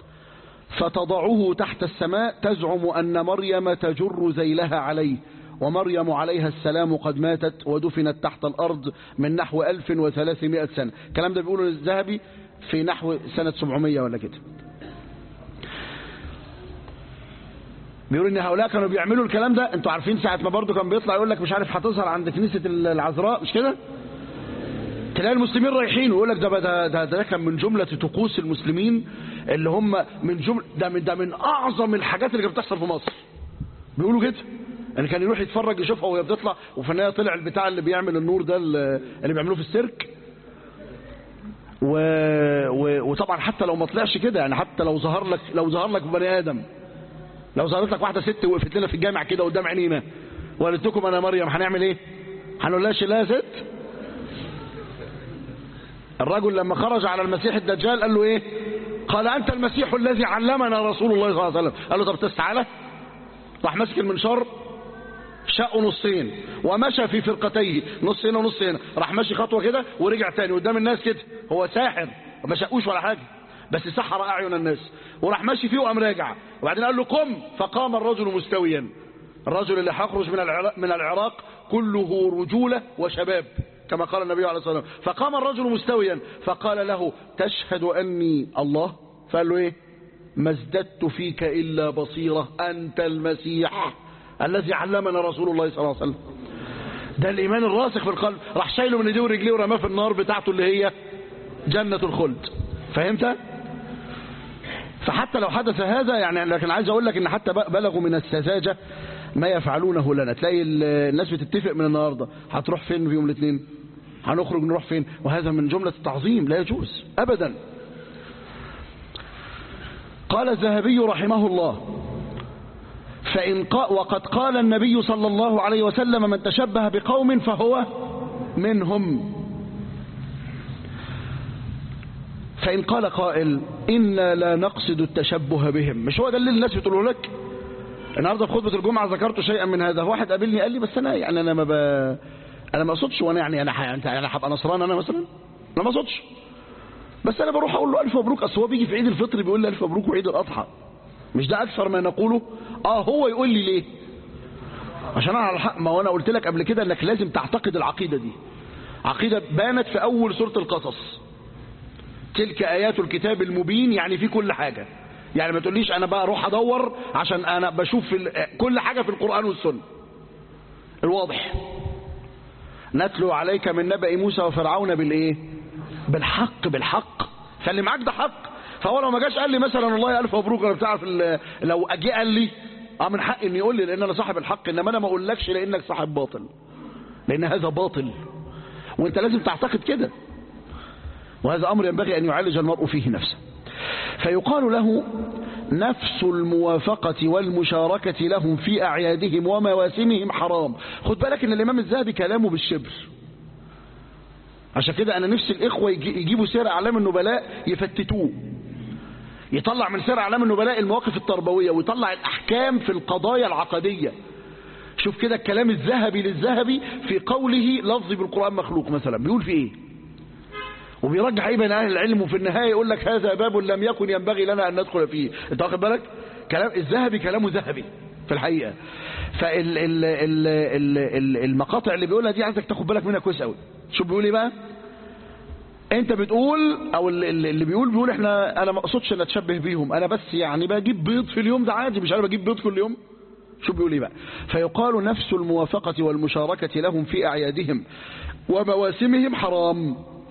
فتضعه تحت السماء تزعم أن مريم تجر زيلها عليه ومريم عليها السلام قد ماتت ودفنت تحت الأرض من نحو 1300 سنة الكلام ده بيقوله الذهبي في نحو سنة 700 ولا كده بيقول ان هؤلاء كانوا بيعملوا الكلام ده انتوا عارفين ساعة ما برضه كان بيطلع يقول لك مش عارف هتظهر عند كنيسة العذراء مش كده تلاقي المسلمين رايحين ويقول لك ده, ده, ده, ده كان من جملة طقوس المسلمين اللي هم من جملة ده من, ده من اعظم الحاجات اللي كانت بتحصل في مصر بيقولوا كده يعني كان يروح يتفرج يشوفها وهي بتطلع وفي النهايه طلع البتاع اللي بيعمل النور ده اللي بيعملوه في السيرك و... و... وطبعا حتى لو ما طلعش كده يعني حتى لو ظهر لك لو ظهر لك بني ادم لو ظهرت لك واحده ست وقفت لنا في الجامع كده قدام عينينا وقالت لكم انا مريم هنعمل ايه هنقول لها لا ست الرجل لما خرج على المسيح الدجال قال له ايه قال انت المسيح الذي علمنا رسول الله صلى الله عليه وسلم قال له طب تسعى راح ماسك المنشار شقه نصين ومشى في فرقتيه نص هنا ونص هنا راح ماشي خطوه كده ورجع تاني قدام الناس كده هو ساحر ما شقوش ولا حاجه بس سحر اعين الناس وراح ماشي فيه وقام راجع وبعدين قال له قم فقام الرجل مستويا الرجل اللي هيخرج من العراق من العراق كله رجوله وشباب كما قال النبي عليه الصلاه والسلام فقام الرجل مستويا فقال له تشهد اني الله فقال له ايه ما ازددت فيك الا بصيره انت المسيح الذي علمنا رسول الله صلى الله عليه وسلم ده الايمان الراسخ في القلب راح شايله من ايديه ورجليه ورماه في النار بتاعته اللي هي جنه الخلد فهمت فحتى لو حدث هذا يعني لكن عايز اقول لك ان حتى بلغوا من السذاجه ما يفعلونه لنا تلاقي الناس بتتفق من النهارده هتروح فين في يوم الاثنين هنخرج نروح فين وهذا من جملة التعظيم لا يجوز أبدا قال الذهبي رحمه الله فإن قا وقد قال النبي صلى الله عليه وسلم من تشبه بقوم فهو منهم فإن قال قائل إنا لا نقصد التشبه بهم مش هو ده اللي الناس بتقوله لك النهارده في خطبة الجمعة ذكرت شيئا من هذا واحد قابلني قال لي بس أنا يعني أنا ما ب... أنا ما أقصدش وأنا يعني أنا ح... أنت أنا هبقى نصران أنا مثلا أنا ما أقصدش بس أنا بروح أقول له ألف مبروك أصل هو بيجي في عيد الفطر بيقول لي ألف مبروك وعيد الأضحى مش ده أكثر ما نقوله آه هو يقول لي ليه عشان أنا على الحق ما هو أنا قلت لك قبل كده إنك لازم تعتقد العقيدة دي عقيدة بانت في أول سورة القصص تلك آيات الكتاب المبين يعني في كل حاجة يعني ما تقوليش أنا بقى أروح أدور عشان أنا بشوف في كل حاجة في القرآن والسنة الواضح نتلو عليك من نبأ موسى وفرعون بالإيه بالحق بالحق فاللي معاك ده حق فهو لو ما جاش قال لي مثلا والله ألف مبروك أنا بتعرف لو أجي قال لي اه من حقي انه يقول لي لان انا صاحب الحق انما انا ما اقولكش لانك صاحب باطل لان هذا باطل وانت لازم تعتقد كده وهذا أمر ينبغي أن يعالج المرء فيه نفسه فيقال له نفس الموافقة والمشاركة لهم في أعيادهم ومواسمهم حرام خد بالك أن الإمام الذهبي كلامه بالشبر عشان كده أنا نفسي الإخوة يجيبوا سير أعلام النبلاء يفتتوه يطلع من سير أعلام النبلاء المواقف التربوية ويطلع الأحكام في القضايا العقدية شوف كده الكلام الذهبي للذهبي في قوله لفظ بالقرآن مخلوق مثلا بيقول في ايه وبيرجح ايه بين اهل العلم وفي النهاية يقول لك هذا باب لم يكن ينبغي لنا ان ندخل فيه انت واخد بالك كلام الذهبي كلامه ذهبي في الحقيقة فالمقاطع اللي بيقولها دي عايزك تاخد بالك منها كويس قوي شوف بيقول ايه بقى انت بتقول او اللي بيقول بيقول احنا انا ما اقصدش ان اتشبه بيهم انا بس يعني بجيب بيض في اليوم ده عادي مش انا بجيب بيض كل يوم شو بيقول ايه بقى فيقال نفس الموافقة والمشاركة لهم في أعيادهم ومواسمهم حرام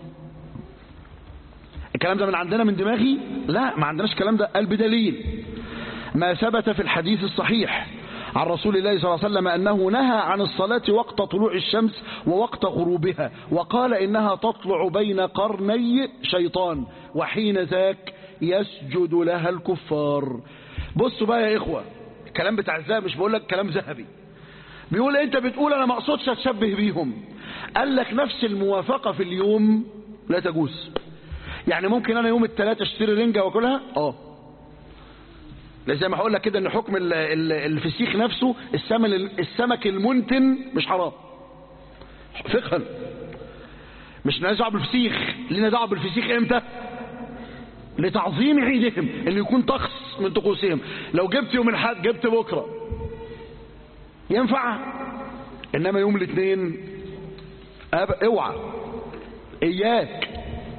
الكلام ده من عندنا من دماغي لا ما عندناش الكلام ده قال بدليل ما ثبت في الحديث الصحيح عن رسول الله صلى الله عليه وسلم أنه نهى عن الصلاة وقت طلوع الشمس ووقت غروبها وقال إنها تطلع بين قرني شيطان وحين ذاك يسجد لها الكفار بصوا بقى يا إخوة الكلام بتاع الذهب مش بقول لك كلام ذهبي بيقول انت بتقول انا ما اقصدش اتشبه بيهم قال لك نفس الموافقة في اليوم لا تجوز يعني ممكن انا يوم الثلاثة اشتري رنجة واكلها اه زي ما هقول لك كده ان حكم ال ال الفسيخ نفسه السمك السمك المنتن مش حرام فقها مش لنا دعوه بالفسيخ لنا دعوه بالفسيخ امتى لتعظيم عيدهم انه يكون طقس من طقوسهم لو جبت يوم الحد جبت بكره ينفع انما يوم الاثنين أب... اوعى اياك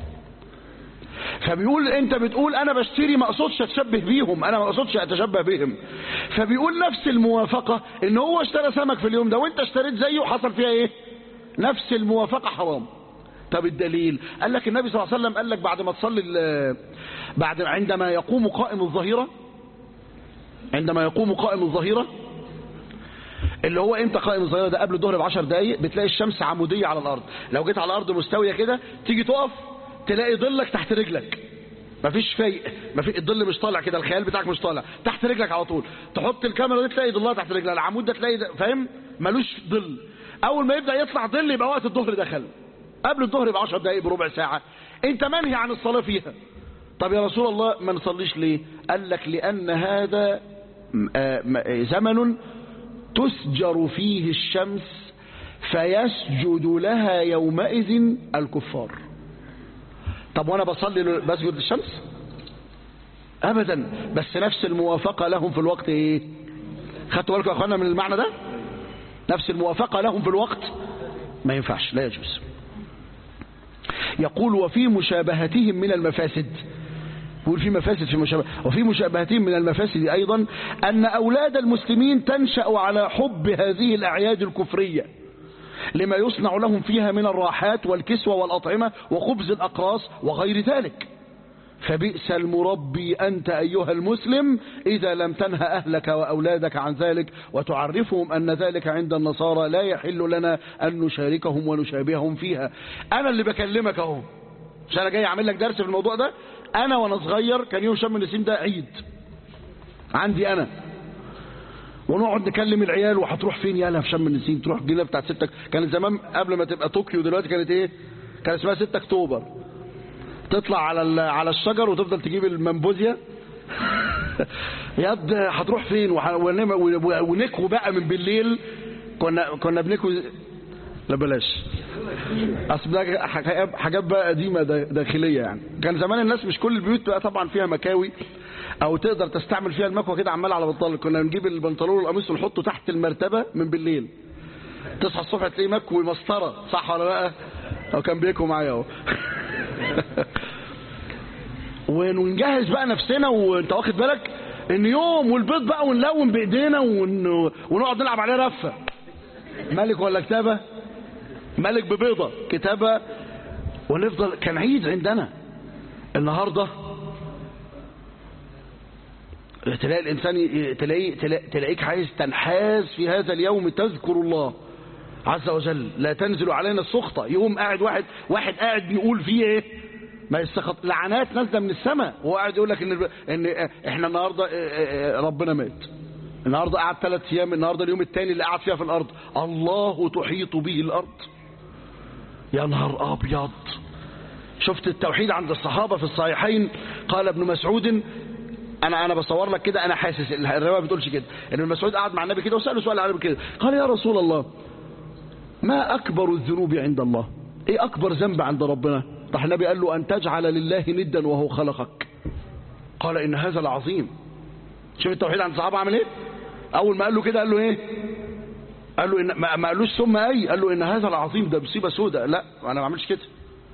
فبيقول انت بتقول انا بشتري ما اقصدش اتشبه بيهم انا ما اقصدش اتشبه بهم فبيقول نفس الموافقة ان هو اشترى سمك في اليوم ده وانت اشتريت زيه وحصل فيها ايه نفس الموافقة حرام طب الدليل قال لك النبي صلى الله عليه وسلم قال لك بعد ما تصلي بعد عندما يقوم قائم الظهيرة عندما يقوم قائم الظهيرة اللي هو امتى قائم الظهيرة ده قبل الظهر بعشر دقايق بتلاقي الشمس عمودية على الارض لو جيت على الارض مستوية كده تيجي تقف تلاقي ظلك تحت رجلك مفيش فايق مفيش الظل مش طالع كده الخيال بتاعك مش طالع تحت رجلك على طول تحط الكاميرا دي تلاقي ظلها تحت رجلك العمود ده تلاقي ده فاهم ملوش ظل اول ما يبدا يطلع ظل يبقى وقت الظهر دخل قبل الظهر ب 10 دقائق بربع ساعه انت منهي عن الصلاه فيها طب يا رسول الله ما نصليش ليه قال لك لان هذا زمن تسجر فيه الشمس فيسجد لها يومئذ الكفار طب وانا بصلي بسجد للشمس ابدا بس نفس الموافقة لهم في الوقت ايه خدتوا بالكم يا اخوانا من المعنى ده نفس الموافقة لهم في الوقت ما ينفعش لا يجوز يقول وفي مشابهتهم من المفاسد يقول في مفاسد في مشابه وفي مشابهتهم من المفاسد أيضا أن أولاد المسلمين تنشأ على حب هذه الأعياد الكفرية لما يصنع لهم فيها من الراحات والكسوة والأطعمة وخبز الأقراص وغير ذلك فبئس المربي أنت أيها المسلم إذا لم تنهى أهلك وأولادك عن ذلك وتعرفهم أن ذلك عند النصارى لا يحل لنا أن نشاركهم ونشابههم فيها أنا اللي بكلمك أهو مش أنا جاي أعمل لك درس في الموضوع ده أنا وأنا صغير كان يوم شم النسيم ده عيد عندي أنا ونقعد نكلم العيال وهتروح فين يالا في شم النسيم تروح الجنينه بتاعت 6 كانت زمان قبل ما تبقى طوكيو دلوقتي كانت ايه كان اسمها 6 اكتوبر تطلع على على الشجر وتفضل تجيب المنبوذيه ياد هتروح فين ونكوي بقى من بالليل كنا كنا بنكوي لا بلاش اصل ده حاجات بقى قديمه داخليه يعني كان زمان الناس مش كل البيوت بقى طبعا فيها مكاوي او تقدر تستعمل فيها المكوى كده عمال على بطال كنا نجيب البنطلون والقميص ونحطه تحت المرتبه من بالليل تصحى الصبح تلاقيه مكوي مسطره صح ولا لا او كان بيكوا معايا اهو ونجهز بقى نفسنا وانت واخد بالك ان يوم والبيض بقى ونلون بايدينا ون... ونقعد نلعب عليه رفه ملك ولا كتابه ملك ببيضه كتابه ونفضل كان عيد عندنا النهارده تلاقي الإنسان تلاقي تلاقيك عايز تنحاز في هذا اليوم تذكر الله عز وجل لا تنزل علينا السخطة يوم قاعد واحد واحد قاعد بيقول فيه ايه ما يستخط لعنات نازله من السماء وهو قاعد يقول لك ان ان احنا النهارده ربنا مات النهارده قعد ثلاث ايام النهارده اليوم الثاني اللي قعد فيها في الارض الله تحيط به الارض يا نهار ابيض شفت التوحيد عند الصحابه في الصحيحين قال ابن مسعود انا انا بصور لك كده انا حاسس الروايه ما بتقولش كده ان مسعود قعد مع النبي كده وساله سؤال عربي كده قال يا رسول الله ما اكبر الذنوب عند الله ايه اكبر ذنب عند ربنا راح النبي قال له ان تجعل لله ندا وهو خلقك قال ان هذا العظيم شوف التوحيد عند الصحابه عمل ايه اول ما قال له كده قال له ايه قال له إن ما قالوش ثم اي قال له ان هذا العظيم ده مصيبه سوداء لا انا ما بعملش كده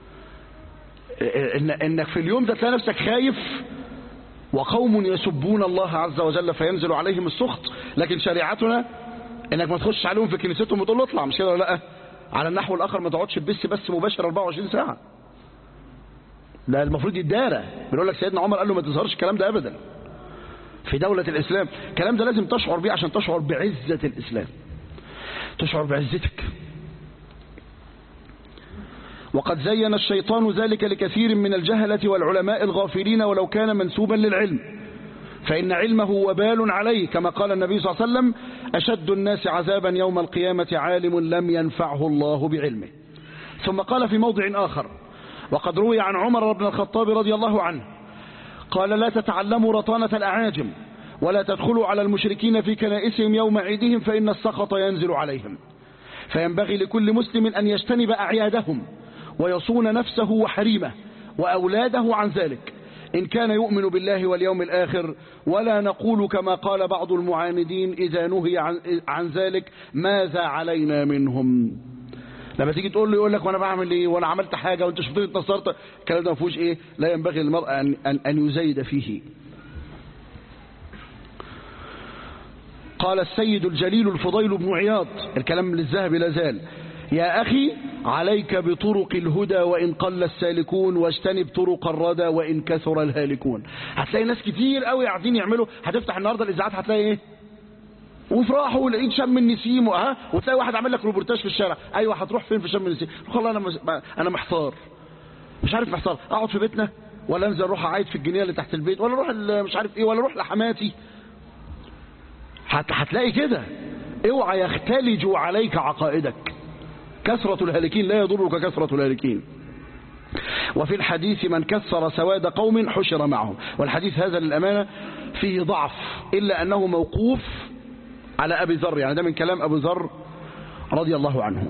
إن انك في اليوم ده تلاقي نفسك خايف وقوم يسبون الله عز وجل فينزل عليهم السخط لكن شريعتنا انك ما تخش عليهم في كنيستهم وتقول له اطلع مش كده ولا لا على النحو الاخر ما تقعدش تبث بس مباشر 24 ساعه ده المفروض يتدارى بنقول لك سيدنا عمر قال له ما تظهرش الكلام ده ابدا في دولة الإسلام الكلام ده لازم تشعر بيه عشان تشعر بعزة الإسلام تشعر بعزتك وقد زين الشيطان ذلك لكثير من الجهلة والعلماء الغافلين ولو كان منسوبا للعلم فإن علمه وبال عليه كما قال النبي صلى الله عليه وسلم أشد الناس عذابا يوم القيامة عالم لم ينفعه الله بعلمه ثم قال في موضع آخر وقد روي عن عمر بن الخطاب رضي الله عنه قال لا تتعلموا رطانة الأعاجم ولا تدخلوا على المشركين في كنائسهم يوم عيدهم فإن السخط ينزل عليهم فينبغي لكل مسلم أن يجتنب أعيادهم ويصون نفسه وحريمه وأولاده عن ذلك إن كان يؤمن بالله واليوم الآخر ولا نقول كما قال بعض المعاندين إذا نهي عن, عن ذلك ماذا علينا منهم لما تيجي تقول له يقول لك وانا بعمل ايه وانا عملت حاجه وانت شفتني اتنصرت الكلام ده ما فيهوش ايه لا ينبغي للمرء ان ان, أن يزيد فيه قال السيد الجليل الفضيل بن عياض الكلام للذهب لا زال يا أخي عليك بطرق الهدى وإن قل السالكون واجتنب طرق الردى وإن كثر الهالكون هتلاقي ناس كتير قوي قاعدين يعملوا هتفتح النهارده الإذاعات هتلاقي إيه وفراحوا ولقيت شم النسيم ها وتلاقي واحد عامل لك روبورتاج في الشارع ايوه هتروح فين في شم النسيم والله انا مز... انا محتار مش عارف محتار اقعد في بيتنا ولا انزل اروح اعيد في الجنينه اللي تحت البيت ولا اروح مش عارف ايه ولا اروح لحماتي هت... هتلاقي كده اوعى يختلجوا عليك عقائدك كثرة الهالكين لا يضرك كثرة الهالكين وفي الحديث من كسر سواد قوم حشر معهم والحديث هذا للأمانة فيه ضعف إلا أنه موقوف على أبي ذر يعني ده من كلام أبو ذر رضي الله عنه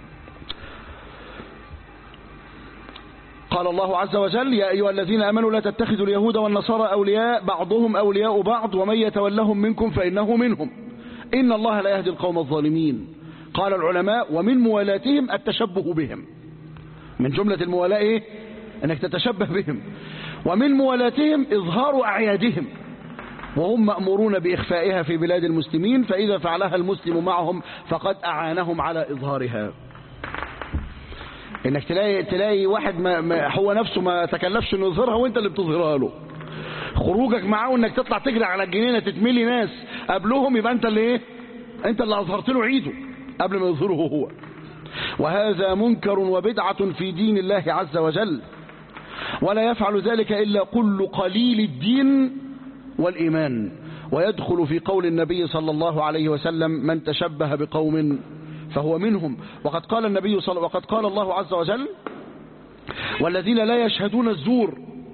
قال الله عز وجل يا أيها الذين أمنوا لا تتخذوا اليهود والنصارى أولياء بعضهم أولياء بعض ومن يتولهم منكم فإنه منهم إن الله لا يهدي القوم الظالمين قال العلماء ومن موالاتهم التشبه بهم من جملة الموالاة إيه؟ أنك تتشبه بهم ومن موالاتهم إظهار أعيادهم وهم مأمورون بإخفائها في بلاد المسلمين فإذا فعلها المسلم معهم فقد أعانهم على إظهارها انك تلاقي تلاقي واحد ما ما هو نفسه ما تكلفش انه يظهرها وانت اللي بتظهرها له خروجك معاه انك تطلع تجري على الجنينه تتملي ناس قبلهم يبقى انت اللي ايه انت اللي اظهرت له عيده قبل ما يظهره هو وهذا منكر وبدعه في دين الله عز وجل ولا يفعل ذلك الا كل قليل الدين والايمان ويدخل في قول النبي صلى الله عليه وسلم من تشبه بقوم فهو منهم وقد قال النبي صلى وقد قال الله عز وجل والذين لا يشهدون الزور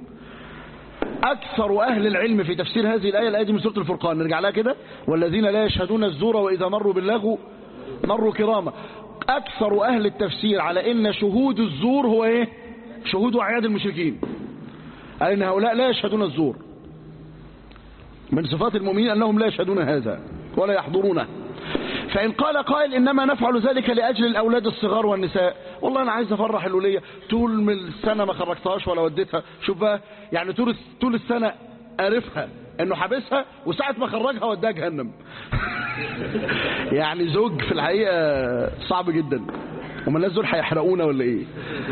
أكثر أهل العلم في تفسير هذه الآية الآية دي من سورة الفرقان نرجع لها كده والذين لا يشهدون الزور وإذا مروا باللغو مروا كراما أكثر أهل التفسير على إن شهود الزور هو إيه شهود أعياد المشركين قال إن هؤلاء لا يشهدون الزور من صفات المؤمنين أنهم لا يشهدون هذا ولا يحضرونه فإن قال قائل إنما نفعل ذلك لأجل الأولاد الصغار والنساء والله أنا عايز أفرح الولية طول من السنة ما خرجتهاش ولا وديتها شوف بقى يعني طول طول السنة قارفها إنه حابسها وساعة ما خرجها وداها جهنم يعني زوج في الحقيقة صعب جدا وما الناس دول هيحرقونا ولا إيه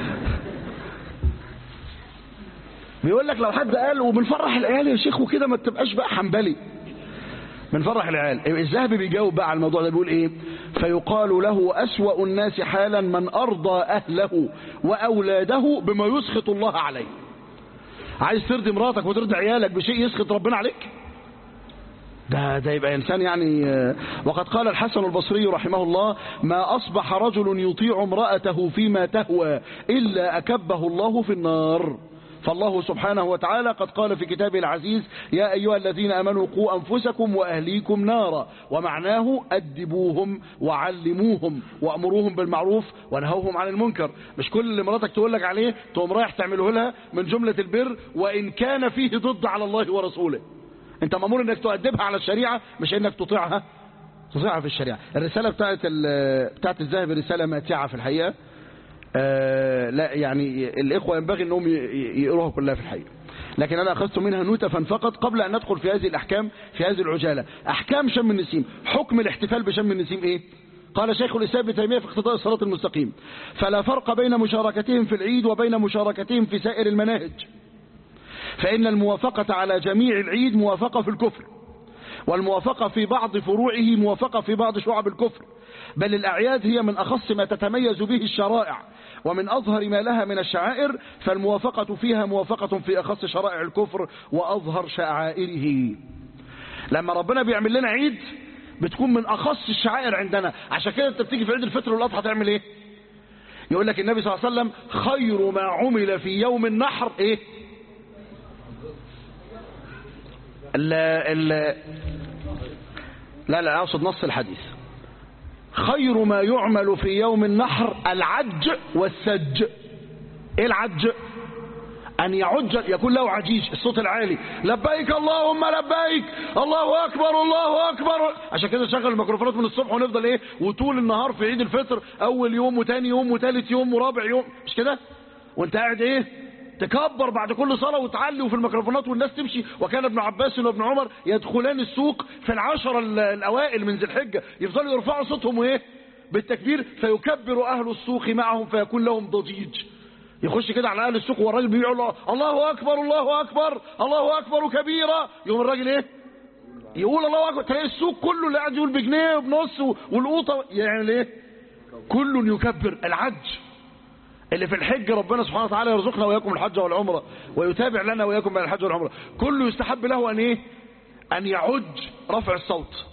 بيقول لك لو حد قال وبنفرح العيال يا شيخ وكده ما تبقاش بقى حنبلي بنفرح العيال الذهبي بيجاوب بقى على الموضوع ده بيقول ايه فيقال له أسوأ الناس حالا من أرضى أهله وأولاده بما يسخط الله عليه عايز ترضي مراتك وترضي عيالك بشيء يسخط ربنا عليك ده ده يبقى إنسان يعني وقد قال الحسن البصري رحمه الله ما أصبح رجل يطيع امرأته فيما تهوى إلا أكبه الله في النار فالله سبحانه وتعالى قد قال في كتابه العزيز يا أيها الذين أمنوا قوا أنفسكم وأهليكم نارا ومعناه أدبوهم وعلموهم وأمروهم بالمعروف ونهوهم عن المنكر مش كل اللي مراتك تقول لك عليه تقوم رايح تعمله لها من جملة البر وإن كان فيه ضد على الله ورسوله انت مأمور انك تؤدبها على الشريعة مش انك تطيعها تطيعها في الشريعة الرسالة بتاعت, بتاعت الذهب رسالة ماتعة في الحقيقة آه لا يعني الإخوة ينبغي أنهم يقروها كلها في الحقيقة لكن أنا أخذت منها نوتفا فقط قبل أن ندخل في هذه الأحكام في هذه العجالة أحكام شم النسيم حكم الاحتفال بشم النسيم إيه قال شيخ الإسلام ابن تيمية في اقتضاء الصراط المستقيم فلا فرق بين مشاركتهم في العيد وبين مشاركتهم في سائر المناهج فإن الموافقة على جميع العيد موافقة في الكفر والموافقة في بعض فروعه موافقة في بعض شعب الكفر بل الأعياد هي من أخص ما تتميز به الشرائع ومن أظهر ما لها من الشعائر فالموافقة فيها موافقة في أخص شرائع الكفر وأظهر شعائره لما ربنا بيعمل لنا عيد بتكون من أخص الشعائر عندنا عشان كده انت بتيجي في عيد الفطر والأضحى تعمل ايه يقول لك النبي صلى الله عليه وسلم خير ما عمل في يوم النحر ايه ال ال لا لا أقصد نص الحديث خير ما يعمل في يوم النحر العج والسج ايه العج ان يعج يكون له عجيج الصوت العالي لبيك اللهم لبيك الله اكبر الله اكبر عشان كده شغل الميكروفونات من الصبح ونفضل ايه وطول النهار في عيد الفطر اول يوم وتاني يوم وتالت يوم ورابع يوم مش كده وانت قاعد ايه تكبر بعد كل صلاة وتعلي وفي الميكروفونات والناس تمشي وكان ابن عباس وابن عمر يدخلان السوق في العشر الأوائل من ذي الحجة يفضلوا يرفعوا صوتهم وإيه بالتكبير فيكبر أهل السوق معهم فيكون لهم ضجيج يخش كده على أهل السوق والراجل بيقول له الله أكبر الله أكبر الله أكبر كبيرا يوم الراجل إيه يقول الله أكبر تلاقي السوق كله اللي قاعد يقول بجنيه وبنص والقوطة يعني إيه كل يكبر العج اللي في الحج ربنا سبحانه وتعالى يرزقنا وإياكم الحج والعمرة ويتابع لنا وإياكم بين الحج والعمرة كله يستحب له أن إيه أن يعج رفع الصوت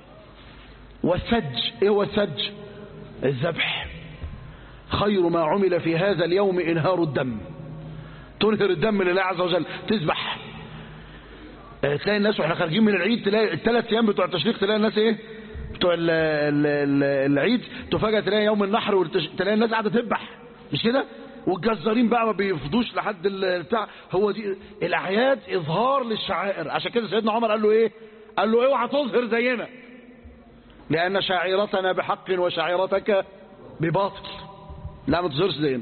والسج إيه هو السج الذبح خير ما عمل في هذا اليوم إنهار الدم تنهر الدم لله عز وجل تذبح تلاقي الناس واحنا خارجين من العيد تلاقي الثلاث ايام بتوع التشريق تلاقي الناس ايه بتوع ال ال العيد تفاجئ تلاقي يوم النحر وتلاقي الناس قاعده تذبح مش كده والجزارين بقى ما بيفضوش لحد البتاع هو دي الاعياد اظهار للشعائر عشان كده سيدنا عمر قال له ايه قال له اوعى تظهر زينا لان شعيرتنا بحق وشعيرتك بباطل لا ما تظهرش زينا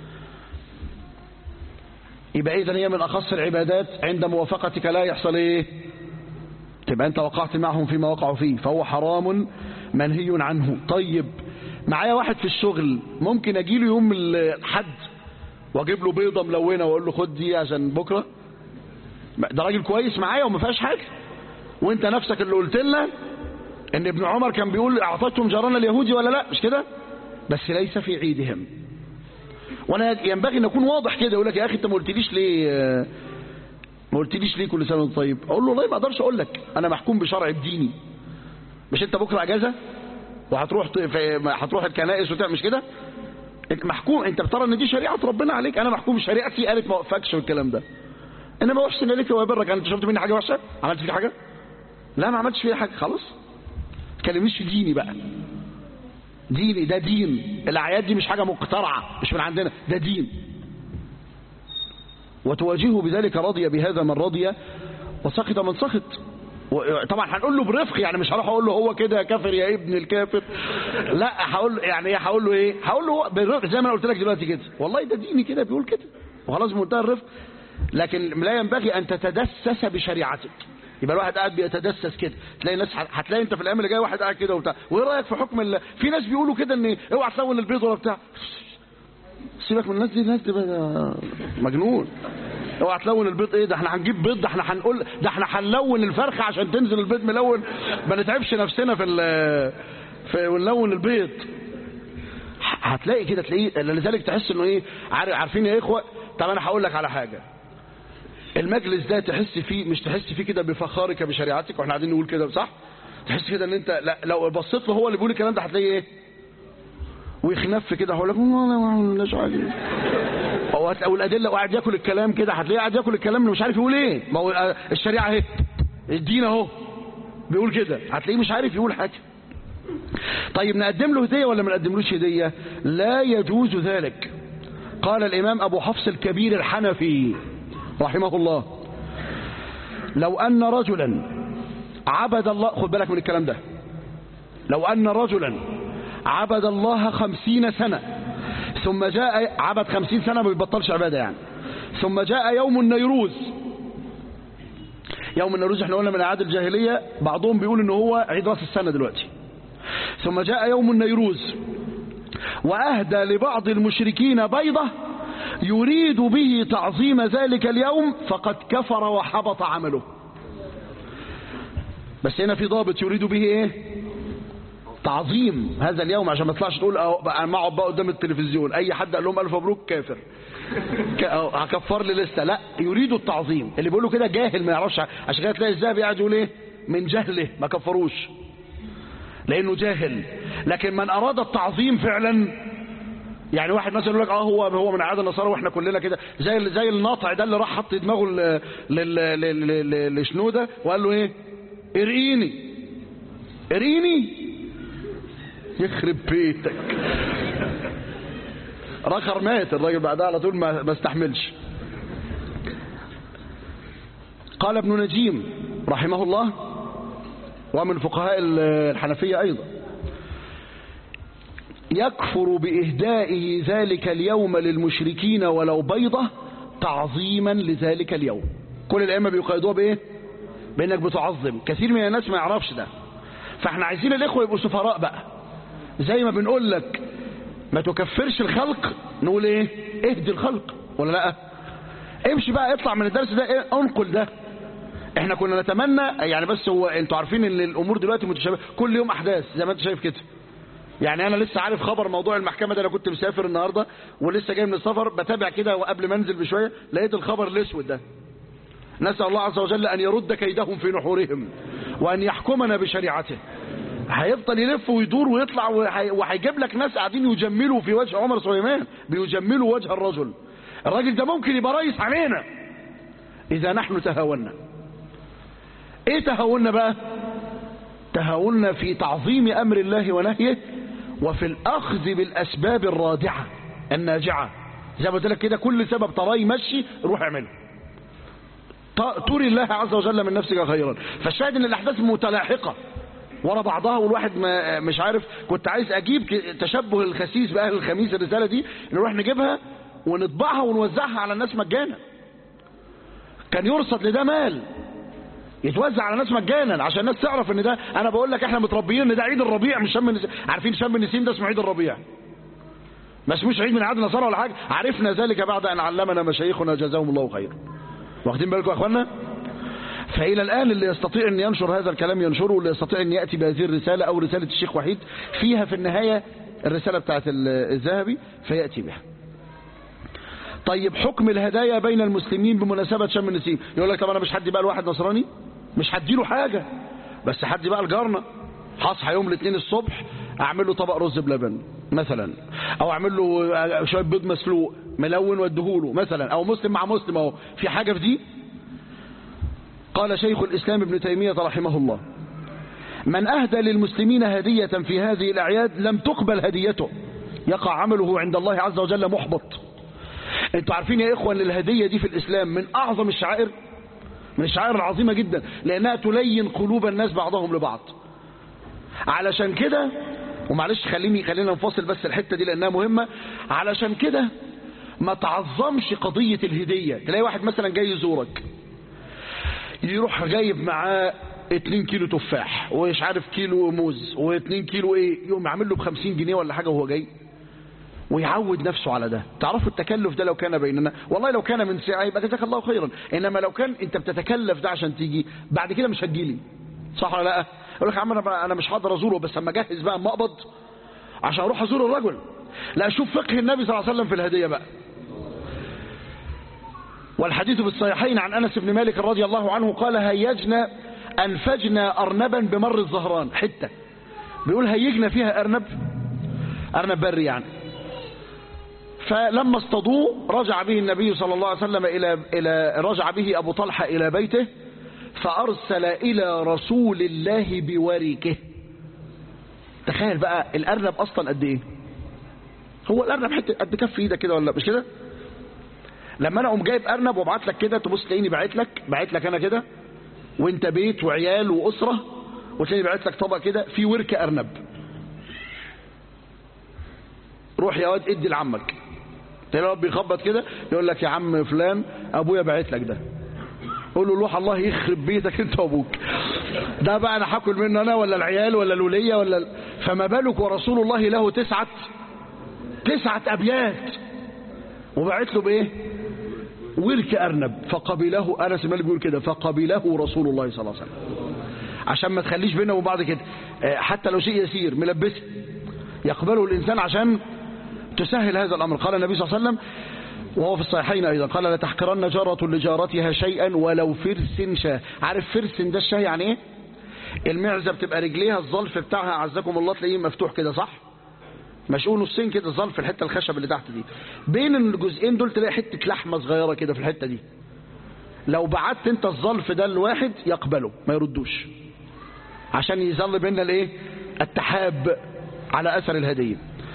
يبقى اذا هي من اخص العبادات عند موافقتك لا يحصل ايه تبقى انت وقعت معهم فيما وقعوا فيه فهو حرام منهي عنه طيب معايا واحد في الشغل ممكن اجي له يوم الحد واجيب له بيضه ملونه واقول له خد دي عشان بكره ده راجل كويس معايا وما فيهاش حاجه وانت نفسك اللي قلت لنا ان ابن عمر كان بيقول اعطيتهم جارنا اليهودي ولا لا مش كده بس ليس في عيدهم وانا ينبغي ان اكون واضح كده يقول لك يا اخي انت ما قلتليش ليه ما قلتليش ليه كل سنه وانت طيب اقول له والله ما اقدرش اقول لك انا محكوم بشرع الديني مش انت بكره اجازه وهتروح ت- في- هتروح الكنائس وتعمل مش كده انت محكوم انت بترى ان دي شريعه ربنا عليك انا محكوم بشريعتي قالت ما وقفكش والكلام ده انما احسن اليك ويبرك انت شفت مني حاجه وحشه عملت فيك حاجه لا ما عملتش فيها حاجه خلاص ما تكلمنيش في ديني بقى ديني ده دين الاعياد دي مش حاجه مخترعه مش من عندنا ده دين وتواجهه بذلك رضي بهذا من رضي وسخط من سخط و- طبعا هنقول له برفق يعني مش هروح اقول له هو كده يا كافر يا ابن الكافر لا هقول له يعني ايه هقول له ايه هقول له هو بالرفق زي ما انا قلت لك دلوقتي كده والله ده ديني كده بيقول كده وخلاص بمنتهى الرفق لكن لا ينبغي ان تتدسس بشريعتك يبقى الواحد قاعد بيتدسس كده تلاقي ناس هتلاقي انت في الايام اللي جايه واحد قاعد كده وبتاع وايه رايك في حكم ال... في ناس بيقولوا كده ان اوعى تلون البيض ولا بتاع سيبك من الناس دي الناس دي بقى مجنون اوعى تلون البيض ايه ده احنا هنجيب بيض ده احنا هنقول ده احنا هنلون الفرخه عشان تنزل البيض ملون ما نتعبش نفسنا في ال في ونلون البيض هتلاقي كده تلاقيه لذلك تحس انه ايه عارف عارفين يا اخوه طب انا هقول لك على حاجه المجلس ده تحس فيه مش تحس فيه كده بفخارك بشريعتك واحنا قاعدين نقول كده صح تحس كده ان انت لا لو بصيت له هو اللي بيقول الكلام ده هتلاقيه ايه ويخنف كده هقول لك مش عارف هو او الادله وقاعد ياكل الكلام كده هتلاقيه قاعد ياكل الكلام اللي مش عارف يقول ايه ما هو الشريعه اهي الدين اهو بيقول كده هتلاقيه مش عارف يقول حاجه طيب نقدم له هديه ولا ما نقدملوش هديه لا يجوز ذلك قال الامام ابو حفص الكبير الحنفي رحمه الله لو ان رجلا عبد الله خد بالك من الكلام ده لو ان رجلا عبد الله خمسين سنة ثم جاء عبد خمسين سنة ما بيبطلش عبادة يعني ثم جاء يوم النيروز يوم النيروز احنا قلنا من اعياد الجاهلية بعضهم بيقول ان هو عيد راس السنة دلوقتي ثم جاء يوم النيروز واهدى لبعض المشركين بيضة يريد به تعظيم ذلك اليوم فقد كفر وحبط عمله بس هنا في ضابط يريد به ايه تعظيم هذا اليوم عشان ما تطلعش تقول انا اقعد بقى قدام التلفزيون اي حد قال لهم الف مبروك كافر هكفر لي لسه لا يريد التعظيم اللي بيقولوا كده جاهل ما يعرفش عشان كده تلاقي الذهبي قاعد يقول ايه من جهله ما كفروش لانه جاهل لكن من اراد التعظيم فعلا يعني واحد مثلا يقول لك اه هو هو من عاد النصارى واحنا كلنا كده زي زي الناطع ده اللي راح حط دماغه لشنوده وقال له ايه ارقيني ارقيني يخرب بيتك رخر مات الراجل بعدها على طول ما, ما استحملش قال ابن نجيم رحمه الله ومن فقهاء الحنفية أيضا يكفر بإهدائه ذلك اليوم للمشركين ولو بيضة تعظيما لذلك اليوم كل الأئمة بيقيدوها بإيه بأنك بتعظم كثير من الناس ما يعرفش ده فاحنا عايزين الإخوة يبقوا سفراء بقى زي ما بنقول لك ما تكفرش الخلق نقول ايه اهدي الخلق ولا لا امشي بقى اطلع من الدرس ده ايه انقل ده احنا كنا نتمنى يعني بس هو انتوا عارفين ان الامور دلوقتي متشابهه كل يوم احداث زي ما انت شايف كده يعني انا لسه عارف خبر موضوع المحكمه ده انا كنت مسافر النهارده ولسه جاي من السفر بتابع كده وقبل ما انزل بشويه لقيت الخبر الاسود ده نسال الله عز وجل ان يرد كيدهم في نحورهم وان يحكمنا بشريعته هيفضل يلف ويدور ويطلع وهيجيب لك ناس قاعدين يجملوا في وجه عمر سليمان بيجملوا وجه الرجل الراجل ده ممكن يبقى رئيس علينا اذا نحن تهاونا ايه تهاونا بقى تهاونا في تعظيم امر الله ونهيه وفي الاخذ بالاسباب الرادعه الناجعه زي ما قلت لك كده كل سبب تراه يمشي روح اعمله تري الله عز وجل من نفسك خيرا فالشاهد ان الاحداث متلاحقه ورا بعضها والواحد ما مش عارف كنت عايز اجيب تشبه الخسيس باهل الخميس الرساله دي نروح نجيبها ونطبعها ونوزعها على الناس مجانا كان يرصد لده مال يتوزع على الناس مجانا عشان الناس تعرف ان ده انا بقول لك احنا متربيين ان ده عيد الربيع مش شم النسيم عارفين شم النسيم ده اسمه عيد الربيع ما اسموش عيد من عيد النصارى ولا حاجه عرفنا ذلك بعد ان علمنا مشايخنا جزاهم الله خيرا واخدين بالكم يا اخوانا فإلى الآن اللي يستطيع أن ينشر هذا الكلام ينشره واللي يستطيع أن يأتي بهذه الرسالة أو رسالة الشيخ وحيد فيها في النهاية الرسالة بتاعت الذهبي فيأتي بها طيب حكم الهدايا بين المسلمين بمناسبة شم النسيم يقول لك طب أنا مش حدي بقى الواحد نصراني مش هديله حاجة بس حدي بقى الجارنا هصحى يوم الاثنين الصبح اعمل له طبق رز بلبن مثلا او اعمل له شويه بيض مسلوق ملون واديهوله مثلا او مسلم مع مسلم اهو في حاجه في دي قال شيخ الاسلام ابن تيميه رحمه الله من اهدى للمسلمين هديه في هذه الاعياد لم تقبل هديته يقع عمله عند الله عز وجل محبط انتوا عارفين يا اخوان الهديه دي في الاسلام من اعظم الشعائر من الشعائر العظيمه جدا لانها تلين قلوب الناس بعضهم لبعض علشان كده ومعلش خليني خلينا نفصل بس الحته دي لانها مهمه علشان كده ما تعظمش قضيه الهديه تلاقي واحد مثلا جاي يزورك يروح جايب معاه 2 كيلو تفاح ومش عارف كيلو موز و2 كيلو ايه يقوم يعمل له ب 50 جنيه ولا حاجه وهو جاي ويعود نفسه على ده تعرفوا التكلف ده لو كان بيننا والله لو كان من ساعه يبقى جزاك الله خيرا انما لو كان انت بتتكلف ده عشان تيجي بعد كده مش هتجيلي صح ولا لا يقول لك يا عم انا انا مش هقدر ازوره بس اما اجهز بقى اما اقبض عشان اروح ازور الرجل لا اشوف فقه النبي صلى الله عليه وسلم في الهديه بقى والحديث في الصحيحين عن انس بن مالك رضي الله عنه قال هيجنا انفجنا ارنبا بمر الزهران حته بيقول هيجنا فيها ارنب ارنب بري يعني فلما اصطادوه رجع به النبي صلى الله عليه وسلم الى الى رجع به ابو طلحه الى بيته فأرسل إلى رسول الله بوركه تخيل بقى الأرنب أصلا قد إيه هو الأرنب حتى قد كف إيدك كده ولا مش كده لما أنا أقوم جايب أرنب وابعت لك كده تبص تلاقيني بعت لك بعت لك أنا كده وأنت بيت وعيال وأسرة وتلاقيني بعت لك طبق كده فيه ورك أرنب روح يا واد ادي لعمك تلاقي بيخبط كده يقول لك يا عم فلان أبويا بعت لك ده قول له روح الله يخرب بيتك انت وابوك ده بقى انا هاكل منه انا ولا العيال ولا الوليه ولا ال... فما بالك ورسول الله له تسعه تسعه ابيات وبعت له بايه ورك ارنب فقبله انس مالك بيقول كده فقبله رسول الله صلى الله عليه وسلم عشان ما تخليش بيننا وبين بعض كده حتى لو شيء يسير ملبسه يقبله الانسان عشان تسهل هذا الامر قال النبي صلى الله عليه وسلم وهو في الصحيحين أيضا قال لا تحقرن جارة لجارتها شيئا ولو فرس شاه عارف فرس ده الشاه يعني ايه المعزة بتبقى رجليها الظلف بتاعها عزكم الله تلاقيه مفتوح كده صح مشقول نصين كده الظلف الحتة الخشب اللي تحت دي بين الجزئين دول تلاقي حتة لحمة صغيرة كده في الحتة دي لو بعت انت الظلف ده لواحد يقبله ما يردوش عشان يظل بيننا الايه التحاب على اثر الهديه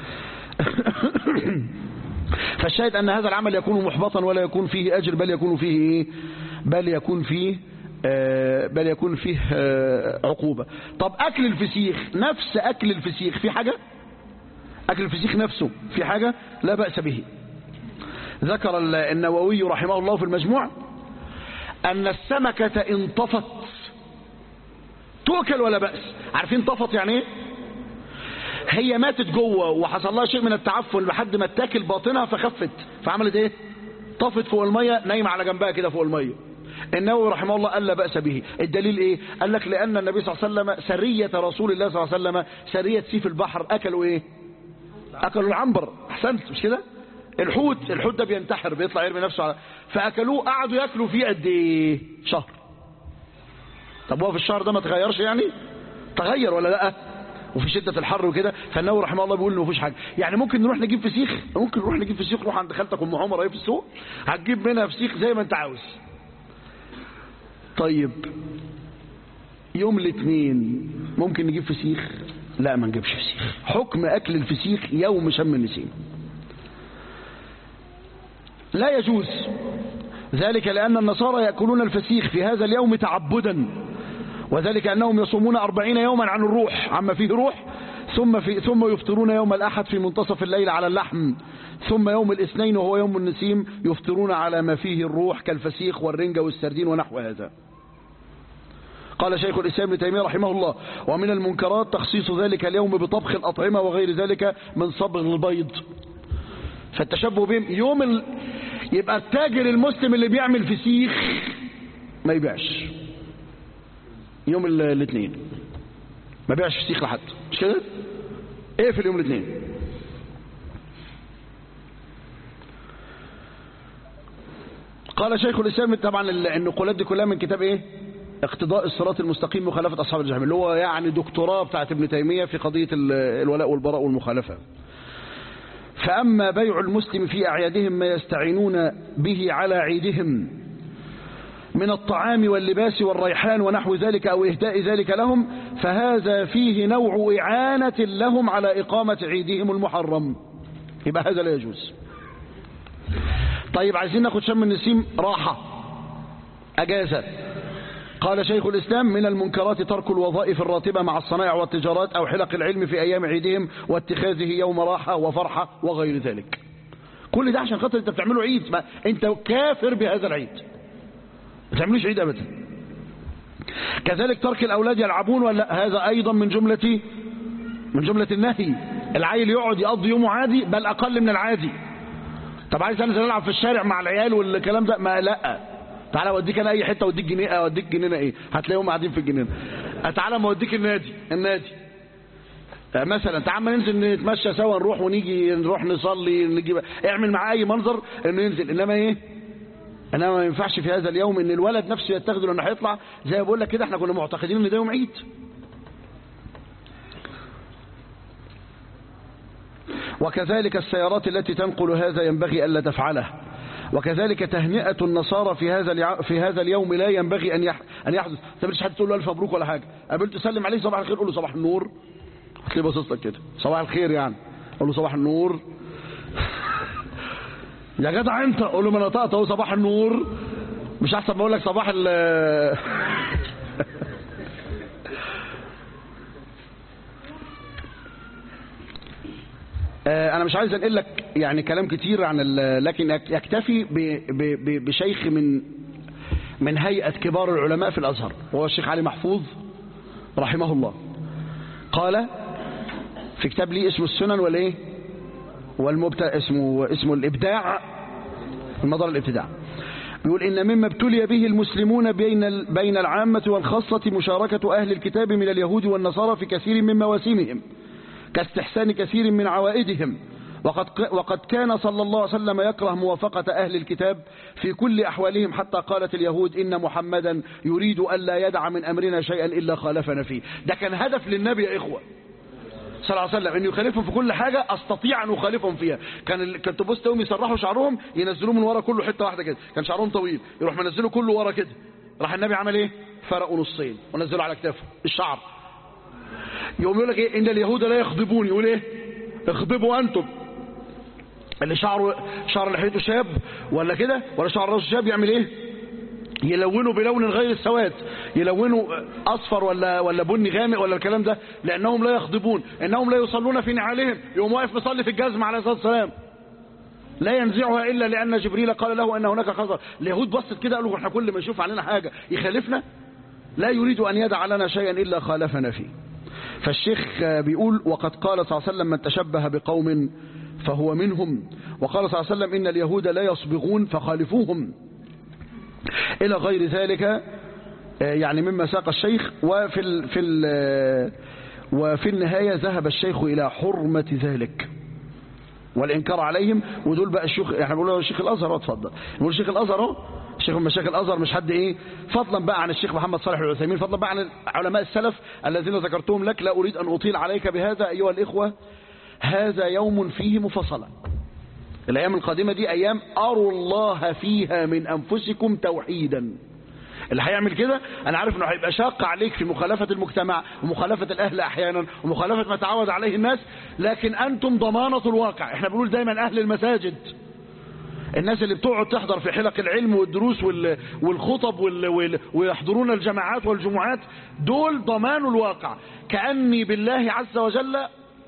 فالشاهد أن هذا العمل يكون محبطا ولا يكون فيه أجر بل يكون فيه إيه؟ بل يكون فيه آه بل يكون فيه آه عقوبة طب أكل الفسيخ نفس أكل الفسيخ في حاجة أكل الفسيخ نفسه في حاجة لا بأس به ذكر النووي رحمه الله في المجموع أن السمكة انطفت تؤكل ولا بأس عارفين طفت يعني ايه هي ماتت جوه وحصل لها شيء من التعفن لحد ما اتاكل باطنها فخفت فعملت ايه طفت فوق الميه نايمه على جنبها كده فوق الميه النووي رحمه الله قال لا باس به الدليل ايه قال لك لان النبي صلى الله عليه وسلم سريه رسول الله صلى الله عليه وسلم سريه سيف البحر اكلوا ايه اكلوا العنبر احسنت مش كده الحوت الحوت ده بينتحر بيطلع يرمي نفسه على فاكلوه قعدوا ياكلوا فيه قد ايه شهر طب هو في الشهر ده ما تغيرش يعني تغير ولا لا وفي شدة الحر وكده فالنووي رحمه الله بيقول انه مفيش حاجة يعني ممكن نروح نجيب فسيخ ممكن نروح نجيب فسيخ روح عند خالتك ام عمر اهي في السوق هتجيب منها فسيخ زي ما انت عاوز طيب يوم الاثنين ممكن نجيب فسيخ لا ما نجيبش فسيخ حكم اكل الفسيخ يوم شم النسيم لا يجوز ذلك لأن النصارى يأكلون الفسيخ في هذا اليوم تعبدا وذلك أنهم يصومون أربعين يوما عن الروح عما فيه روح ثم, في ثم يفطرون يوم الأحد في منتصف الليل على اللحم ثم يوم الاثنين وهو يوم النسيم يفطرون على ما فيه الروح كالفسيخ والرنجة والسردين ونحو هذا قال شيخ الإسلام ابن تيمية رحمه الله ومن المنكرات تخصيص ذلك اليوم بطبخ الأطعمة وغير ذلك من صبغ البيض فالتشبه بهم يوم ال... يبقى التاجر المسلم اللي بيعمل فسيخ ما يبيعش يوم ال- الاثنين ما بيعش فسيخ لحد مش كده ايه في اليوم الاثنين قال شيخ الاسلام طبعا ال- النقولات دي كلها من كتاب ايه اقتضاء الصراط المستقيم مخالفه اصحاب الجحيم اللي هو يعني دكتوراه بتاعت ابن تيميه في قضيه ال- الولاء والبراء والمخالفه فأما بيع المسلم في أعيادهم ما يستعينون به على عيدهم من الطعام واللباس والريحان ونحو ذلك أو إهداء ذلك لهم فهذا فيه نوع إعانة لهم على إقامة عيدهم المحرم يبقى هذا لا يجوز طيب عايزين ناخد شم النسيم راحة أجازة قال شيخ الإسلام من المنكرات ترك الوظائف الراتبة مع الصنائع والتجارات أو حلق العلم في أيام عيدهم واتخاذه يوم راحة وفرحة وغير ذلك كل ده عشان خاطر انت بتعمله عيد ما انت كافر بهذا العيد ما تعملوش عيد أبدا كذلك ترك الأولاد يلعبون ولا هذا أيضا من جملة من جملة النهي العيل يقعد يقضي يومه عادي بل أقل من العادي طب عايز انزل العب في الشارع مع العيال والكلام ده ما لا تعالى اوديك انا اي حته اوديك جنيه اوديك جنينه ايه هتلاقيهم قاعدين في الجنينه تعالى ما اوديك النادي النادي آه، مثلا تعال ما ننزل نتمشى سوا نروح ونيجي نروح نصلي نجيب اعمل معاه اي منظر انه ينزل انما ايه انما ما ينفعش في هذا اليوم ان الولد نفسه يتخذه لانه هيطلع زي ما بقول لك كده احنا كنا معتقدين ان ده يوم عيد وكذلك السيارات التي تنقل هذا ينبغي ألا تفعله وكذلك تهنئة النصارى في هذا اليع- في هذا اليوم لا ينبغي أن يح... أن يحدث ما مش حد تقول له ألف مبروك ولا حاجة قابلت تسلم عليه صباح الخير قول له صباح النور هتلاقيه باصص لك كده صباح الخير يعني قول له صباح النور يا جدع انت قول له ما انا نطقت اهو صباح النور مش احسن ما اقول لك صباح ال آه، انا مش عايز انقل لك يعني كلام كتير عن ال- لكن يك- يكتفي ب- ب- ب- بشيخ من من هيئة كبار العلماء في الازهر وهو الشيخ علي محفوظ رحمه الله قال في كتاب لي اسمه السنن ولا ايه والمبتع اسمه اسمه الابداع المظهر الابتداع بيقول إن مما ابتلي به المسلمون بين ال- بين العامة والخاصة مشاركة أهل الكتاب من اليهود والنصارى في كثير من مواسمهم كاستحسان كثير من عوائدهم وقد, وقد كان صلى الله عليه وسلم يكره موافقة أهل الكتاب في كل أحوالهم حتى قالت اليهود إن محمدا يريد ألا يدع من أمرنا شيئا إلا خالفنا فيه ده كان هدف للنبي يا إخوة صلى الله عليه وسلم انه يخالفهم في كل حاجة استطيع ان اخالفهم فيها كان ال... كنت تبص تقوم يسرحوا شعرهم ينزلوه من ورا كله حتة واحدة كده كان شعرهم طويل يروح منزله كله ورا كده راح النبي عمل ايه فرقوا نصين ونزلوا على كتافه الشعر يقوم يقول لك ايه ان اليهود لا يخضبون يقول ايه اخضبوا انتم اللي شعره شعر لحيته شاب ولا كده ولا شعر راسه شاب يعمل ايه يلونه بلون غير السواد يلونه اصفر ولا ولا بني غامق ولا الكلام ده لانهم لا يخضبون انهم لا يصلون في نعالهم يقوم واقف مصلي في الجزمه عليه الصلاه والسلام لا ينزعها الا لان جبريل قال له ان هناك خطر اليهود بصت كده قالوا احنا كل ما يشوف علينا حاجه يخالفنا لا يريد ان يدع لنا شيئا الا خالفنا فيه فالشيخ بيقول وقد قال صلى الله عليه وسلم من تشبه بقوم فهو منهم وقال صلى الله عليه وسلم ان اليهود لا يصبغون فخالفوهم إلى غير ذلك يعني مما ساق الشيخ وفي ال في ال وفي النهاية ذهب الشيخ إلى حرمة ذلك والإنكار عليهم ودول بقى الشيخ احنا بنقول له الشيخ الأزهر اهو اتفضل بنقول الشيخ الأزهر اهو الشيخ من مشايخ الأزهر مش حد إيه فضلا بقى عن الشيخ محمد صالح العثيمين فضلا بقى عن علماء السلف الذين ذكرتهم لك لا أريد أن أطيل عليك بهذا أيها الإخوة هذا يوم فيه مفصلة الأيام القادمة دي أيام أروا الله فيها من أنفسكم توحيدا اللي هيعمل كده أنا عارف أنه هيبقى شاق عليك في مخالفة المجتمع ومخالفة الأهل أحيانا ومخالفة ما تعود عليه الناس لكن أنتم ضمانة الواقع احنا بنقول دايما أهل المساجد الناس اللي بتقعد تحضر في حلق العلم والدروس وال- والخطب وال- وال- ويحضرون الجماعات والجمعات دول ضمان الواقع كأني بالله عز وجل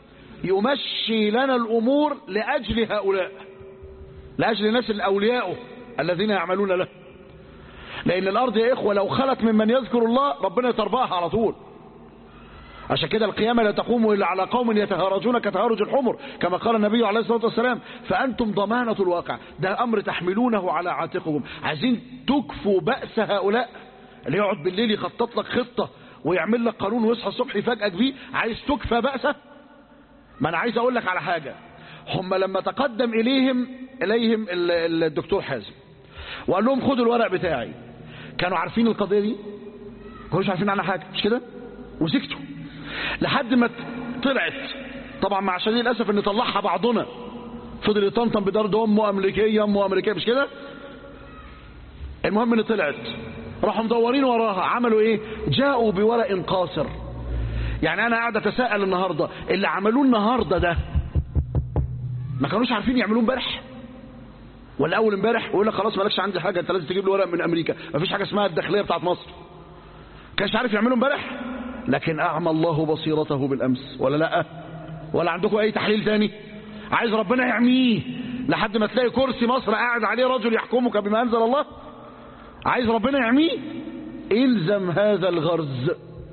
يمشي لنا الأمور لأجل هؤلاء لأجل الناس الأولياء الذين يعملون له لأن الأرض يا إخوة لو خلت ممن يذكر الله ربنا يترباها على طول عشان كده القيامة لا تقوم إلا على قوم يتهارجون كتهارج الحمر كما قال النبي عليه الصلاة والسلام فأنتم ضمانة الواقع ده أمر تحملونه على عاتقكم عايزين تكفوا بأس هؤلاء اللي يقعد بالليل يخطط لك خطة ويعمل لك قانون ويصحى الصبح يفاجئك بيه عايز تكفى بأسه ما أنا عايز أقول لك على حاجة هم لما تقدم إليهم إليهم الدكتور حازم وقال لهم خدوا الورق بتاعي كانوا عارفين القضية دي كانوش عارفين عنها حاجة مش كده وسكتوا لحد ما طلعت طبعا مع شديد الاسف ان طلعها بعضنا فضل يطنطن بدرد امه امريكيه امه امريكيه مش كده المهم ان طلعت راحوا مدورين وراها عملوا ايه جاءوا بورق قاصر يعني انا قاعد اتساءل النهارده اللي عملوه النهارده ده ما كانوش عارفين يعملوه امبارح ولا اول امبارح ويقول لك خلاص مالكش عندي حاجه انت لازم تجيب لي ورق من امريكا مفيش حاجه اسمها الداخليه بتاعت مصر كانش عارف يعملوا امبارح لكن أعمى الله بصيرته بالأمس ولا لا ولا عندكم أي تحليل تاني عايز ربنا يعميه لحد ما تلاقي كرسي مصر قاعد عليه رجل يحكمك بما أنزل الله عايز ربنا يعميه الزم هذا الغرز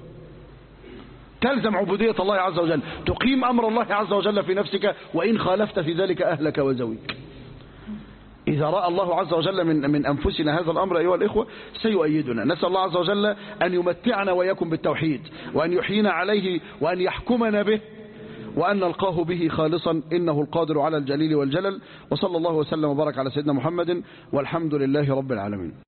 تلزم عبودية الله عز وجل تقيم أمر الله عز وجل في نفسك وإن خالفت في ذلك أهلك وزويك إذا رأى الله عز وجل من من أنفسنا هذا الأمر أيها الإخوة سيؤيدنا نسأل الله عز وجل أن يمتعنا وإياكم بالتوحيد وأن يحيينا عليه وأن يحكمنا به وأن نلقاه به خالصا إنه القادر على الجليل والجلل وصلى الله وسلم وبارك على سيدنا محمد والحمد لله رب العالمين